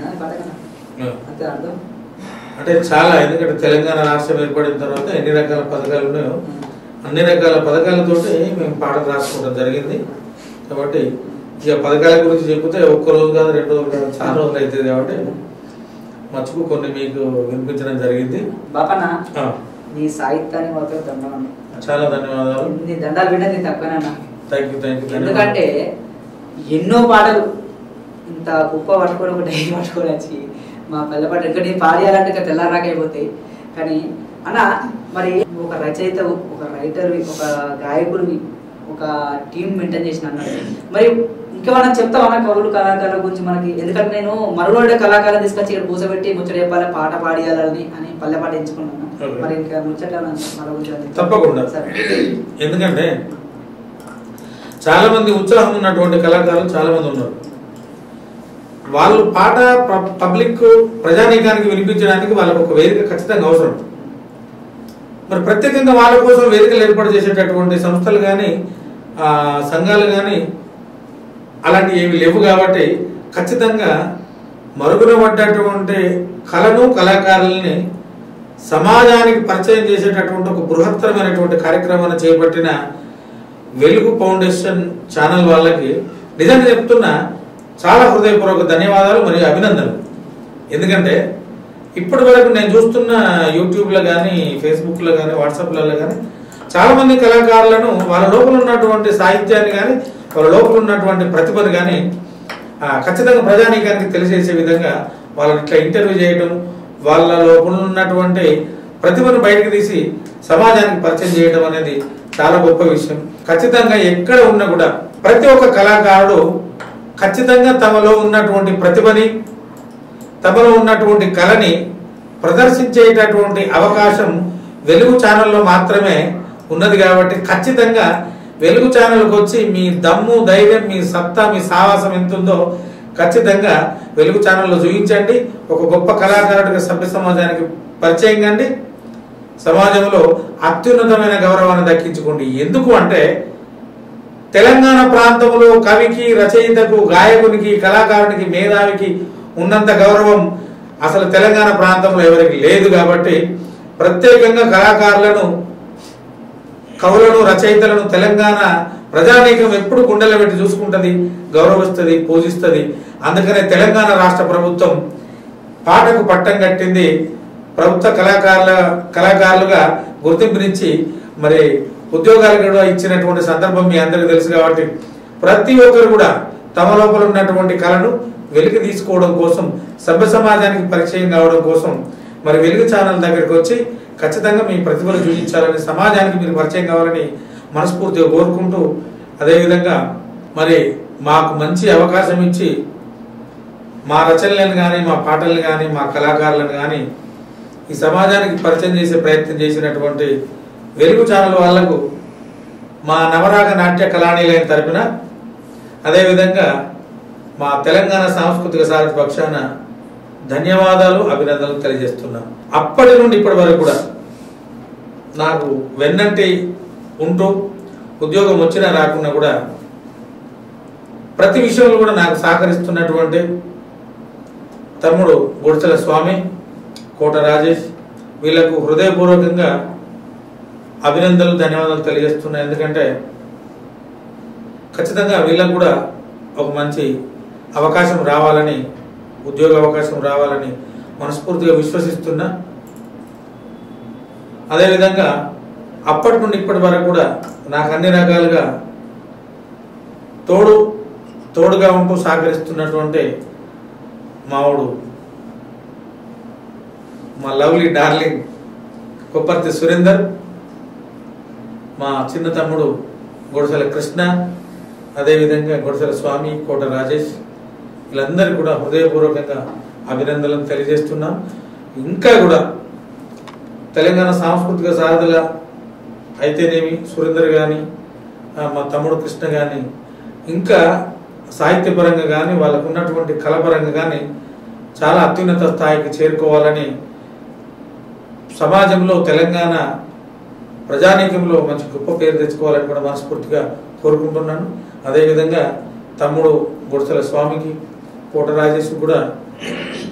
ఈ పాట కన్నా ఆ. అంతే అర్థం అంటే చాలా ఎందుకంటే తెలంగాణ రాష్ట్రం ఏర్పడిన తర్వాత ఎన్ని రకాల పథకాలు ఉన్నాయో అన్ని రకాల పథకాలతోటి మేము పాటలు రాసుకోవడం జరిగింది కాబట్టి ఇక పథకాల గురించి చెప్తే ఒక్క రోజు కాదు రెండు రోజులు కాదు చాలా రోజులు అవుతుంది కాబట్టి మచ్చుకు కొన్ని మీకు వినిపించడం జరిగింది బాపన్న ఆ, నీ సాహిత్యాన్ని మాత్రం దండం చాలా ధన్యవాదాలు నీ దండాలు విన్నది నీ తక్కువనన్నా థ్యాంక్ యూ థ్యాంక్ యూ ఎందుకంటే ఎన్నో పాటలు ఇంత కుప్ప పట్టుకోవడం ఒక డైరీ పట్టుకొని వచ్చి మా పల్లె పాట ఇంకా నేను పాడేయాలంటే ఇంకా తెల్లారాకైపోతాయి కానీ అన్న మరి ఒక రచయిత ఒక రైటర్ ఒక గాయకుడివి ఒక టీం మెయింటైన్ చేసిన అన్నాడు మరి ఇంకేమన్నా చెప్తావా కవులు కళాకారుల గురించి మనకి ఎందుకంటే నేను మరులోడే కళాకారులు తీసుకొచ్చి ఇక్కడ కూర్చోబెట్టి ముచ్చట చెప్పాలి పాట పాడియాలని అని పల్లె పాట ఎంచుకున్నాను Okay. మరి ఇంకా ముచ్చట మన గురించి తప్పకుండా. సరే ఎందుకంటే చాలా మంది ఉత్సాహం ఉన్నటువంటి కళాకారులు చాలా మంది ఉన్నారు వాళ్ళు పాట ప- పబ్లిక్ ప్రజానీకానికి వినిపించడానికి వాళ్ళకు ఒక వేదిక ఖచ్చితంగా అవసరం మరి ప్రత్యేకంగా వాళ్ళ కోసం వేదికలు ఏర్పాటు చేసేటటువంటి సంస్థలు కానీ సంఘాలు కానీ అలాంటి ఏవి లేవు కాబట్టి ఖచ్చితంగా మరుగున పడ్డటువంటి కళను కళాకారుల్ని సమాజానికి పరిచయం చేసేటటువంటి ఒక బృహత్తరమైనటువంటి కార్యక్రమాన్ని చేపట్టిన వెలుగు ఫౌండేషన్ ఛానల్ వాళ్ళకి నిజంగా చెప్తున్నా చాలా హృదయపూర్వక ధన్యవాదాలు మరియు అభినందనలు ఎందుకంటే ఇప్పటి వరకు నేను చూస్తున్న యూట్యూబ్లో కానీ ఫేస్బుక్లో కానీ వాట్సాప్లలో కానీ చాలా మంది కళాకారులను వాళ్ళ లోపల ఉన్నటువంటి సాహిత్యాన్ని కానీ వాళ్ళ లోపల ఉన్నటువంటి ప్రతిభను కానీ ఆ, ఖచ్చితంగా ప్రజానీకానికి తెలిసేసే విధంగా వాళ్ళని ఇట్లా ఇంటర్వ్యూ చేయడం వాళ్ళ లోపల ఉన్నటువంటి ప్రతిభను బయటకు తీసి సమాజానికి పరిచయం చేయడం అనేది చాలా గొప్ప విషయం ఖచ్చితంగా ఎక్కడ ఉన్నా కూడా ప్రతి ఒక్క కళాకారుడు ఖచ్చితంగా తమలో ఉన్నటువంటి ప్రతిభని తమలో ఉన్నటువంటి కళని ప్రదర్శించేటటువంటి అవకాశం వెలుగు ఛానల్లో మాత్రమే ఉన్నది కాబట్టి ఖచ్చితంగా వెలుగు ఛానల్కి వచ్చి మీ దమ్ము ధైర్యం మీ సత్తా మీ సాహసం ఎంత ఉందో ఖచ్చితంగా వెలుగు ఛానల్లో చూపించండి ఒక గొప్ప కళాకారుడిగా సభ్య సమాజానికి పరిచయం కండి సమాజంలో అత్యున్నతమైన గౌరవాన్ని దక్కించుకోండి ఎందుకు అంటే తెలంగాణ ప్రాంతంలో కవికి రచయితకు గాయకునికి కళాకారునికి మేధావికి ఉన్నంత గౌరవం అసలు తెలంగాణ ప్రాంతంలో ఎవరికి లేదు కాబట్టి ప్రత్యేకంగా కళాకారులను కవులను రచయితలను తెలంగాణ ప్రజానీకం ఎప్పుడు గుండెల పెట్టి చూసుకుంటది గౌరవిస్తుంది పూజిస్తుంది అందుకనే తెలంగాణ రాష్ట్ర ప్రభుత్వం పాటకు పట్టం కట్టింది ప్రభుత్వ కళాకారుల కళాకారులుగా గుర్తింపునిచ్చి మరి ఉద్యోగాలు కూడా ఇచ్చినటువంటి సందర్భం మీ అందరికీ తెలుసు కాబట్టి ప్రతి ఒక్కరు కూడా తమ లోపల ఉన్నటువంటి కళను వెలికి తీసుకోవడం కోసం సభ్య సమాజానికి పరిచయం కావడం కోసం మరి వెలుగు ఛానల్ దగ్గరికి వచ్చి ఖచ్చితంగా మీ ప్రతిభను చూపించాలని సమాజానికి మీరు పరిచయం కావాలని మనస్ఫూర్తిగా కోరుకుంటూ అదేవిధంగా మరి మాకు మంచి అవకాశం ఇచ్చి మా రచనలను కానీ మా పాటలను కానీ మా కళాకారులను కానీ ఈ సమాజానికి పరిచయం చేసే ప్రయత్నం చేసినటువంటి వెలుగు ఛానల్ వాళ్లకు మా నవరాగ నాట్య కళానిలయం తరపున అదేవిధంగా మా తెలంగాణ సాంస్కృతిక సారథి పక్షాన ధన్యవాదాలు అభినందనలు తెలియజేస్తున్నాం అప్పటి నుండి ఇప్పటి వరకు కూడా నాకు వెన్నంటి ఉంటూ ఉద్యోగం వచ్చినా రాకున్నా కూడా ప్రతి విషయంలో కూడా నాకు సహకరిస్తున్నటువంటి తమ్ముడు గుడిసెల స్వామి కోట రాజేష్ వీళ్ళకు హృదయపూర్వకంగా అభినందనలు ధన్యవాదాలు తెలియజేస్తున్నాయి ఎందుకంటే ఖచ్చితంగా వీళ్ళకు కూడా ఒక మంచి అవకాశం రావాలని ఉద్యోగ అవకాశం రావాలని మనస్ఫూర్తిగా విశ్వసిస్తున్నా అదేవిధంగా అప్పటి నుండి ఇప్పటి వరకు కూడా నాకు అన్ని రకాలుగా తోడు తోడుగా ఉంటూ సహకరిస్తున్నటువంటి మావుడు మా లవ్లీ డార్లింగ్ కొప్పర్తి సురేందర్ మా చిన్న తమ్ముడు గొడసల కృష్ణ అదేవిధంగా గొడసల స్వామి కోట రాజేష్ వీళ్ళందరికీ కూడా హృదయపూర్వకంగా అభినందనలు తెలియజేస్తున్నాం ఇంకా కూడా తెలంగాణ సాంస్కృతిక సారథుల అయితేనేమి సురేందర్ కానీ మా తమ్ముడు కృష్ణ కానీ ఇంకా సాహిత్యపరంగా కానీ వాళ్ళకు ఉన్నటువంటి కళపరంగా కానీ చాలా అత్యున్నత స్థాయికి చేరుకోవాలని సమాజంలో తెలంగాణ ప్రజానీకంలో మంచి గొప్ప పేరు తెచ్చుకోవాలని కూడా మనస్ఫూర్తిగా కోరుకుంటున్నాను అదేవిధంగా తమ్ముడు గుడిసెల స్వామికి కోట రాజేష్ కూడా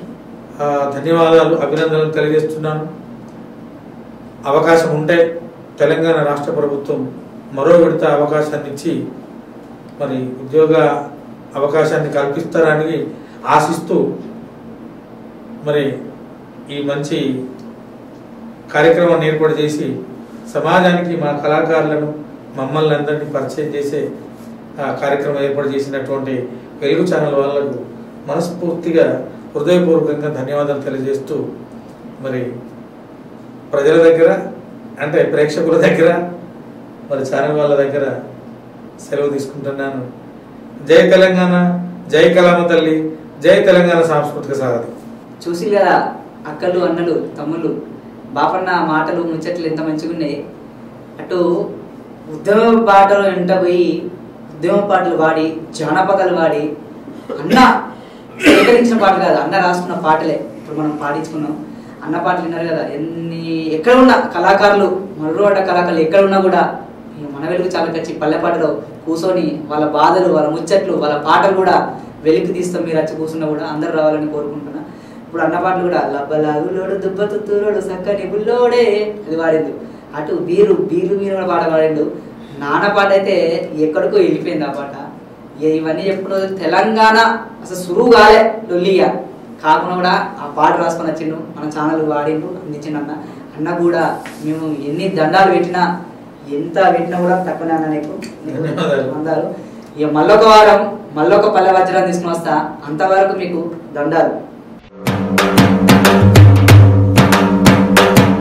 ఆ, ధన్యవాదాలు అభినందనలు తెలియజేస్తున్నాను అవకాశం ఉంటే తెలంగాణ రాష్ట్ర ప్రభుత్వం మరో విడత అవకాశాన్ని ఇచ్చి మరి ఉద్యోగ అవకాశాన్ని కల్పిస్తారని ఆశిస్తూ మరి ఈ మంచి కార్యక్రమాన్ని ఏర్పాటు చేసి సమాజానికి మా కళాకారులను మమ్మల్ని అందరినీ పరిచయం చేసే ఆ, కార్యక్రమం ఏర్పాటు చేసినటువంటి వెలుగు ఛానల్ వాళ్ళకు మనస్ఫూర్తిగా హృదయపూర్వకంగా ధన్యవాదాలు తెలియజేస్తూ మరి ప్రజల దగ్గర అంటే ప్రేక్షకుల దగ్గర మరి ఛానల్ వాళ్ళ దగ్గర సెలవు తీసుకుంటున్నాను జై తెలంగాణ జై కలామ తల్లి జై తెలంగాణ సాంస్కృతిక సారథి చూసి కదా అక్కలు అన్నలు తమ్ముళ్ళు బాపన్న మాటలు ముచ్చట్లు ఎంత మంచిగా ఉన్నాయి అటు ఉద్యమ పాటలు వెంట పోయి ఉద్యమ పాటలు పాడి జానపదాలు పాడి అన్న సేకరించిన పాట కాదు అన్న రాసుకున్న పాటలే ఇప్పుడు మనం పాడించుకున్నాం అన్న పాటలు విన్నారు కదా ఎన్ని ఎక్కడ ఉన్న కళాకారులు మర్రోడ కళాకారులు ఎక్కడ ఉన్నా కూడా ఈ మన వెలుగు చాలా కచ్చి పల్లె పాటలో కూర్చొని వాళ్ళ బాధలు వాళ్ళ ముచ్చట్లు వాళ్ళ పాటలు కూడా వెలికి తీస్తాం మీరు వచ్చి కూర్చున్నా కూడా అందరు రావాలని కోరుకుంటున్నా ఇప్పుడు అన్న పాటలు కూడా లబ్బలాగులోడు దుబ్బ తుత్తూరోడు సక్కని బుల్లోడే అది పాడిండు అటు బీరు బీరు మీరు కూడా పాట పాడిండు నాన్న పాట అయితే ఎక్కడికో వెళ్ళిపోయింది ఆ పాట ఇక ఇవన్నీ చెప్పుకున్న తెలంగాణ అసలు సురువు కాలే లొల్లిగా కాకుండా కూడా ఆ పాట రాసుకొని వచ్చిండు మన ఛానల్ వాడిండు అందించిండు అన్న అన్న కూడా మేము ఎన్ని దండాలు పెట్టినా ఎంత పెట్టినా కూడా తక్కువనే అన్న నీకు నీకు ధన్యవాదాలు. వందాలు ఇక మళ్ళొక వారం మళ్ళొక పల్లె వజ్రాన్ని తీసుకుని వస్తా అంతవరకు మీకు దండాలు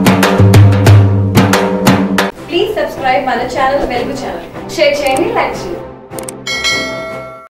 ప్లీజ్ సబ్స్క్రైబ్ మన ఛానల్ వెలుగు ఛానల్ షేర్ చేయండి లైక్ చేయండి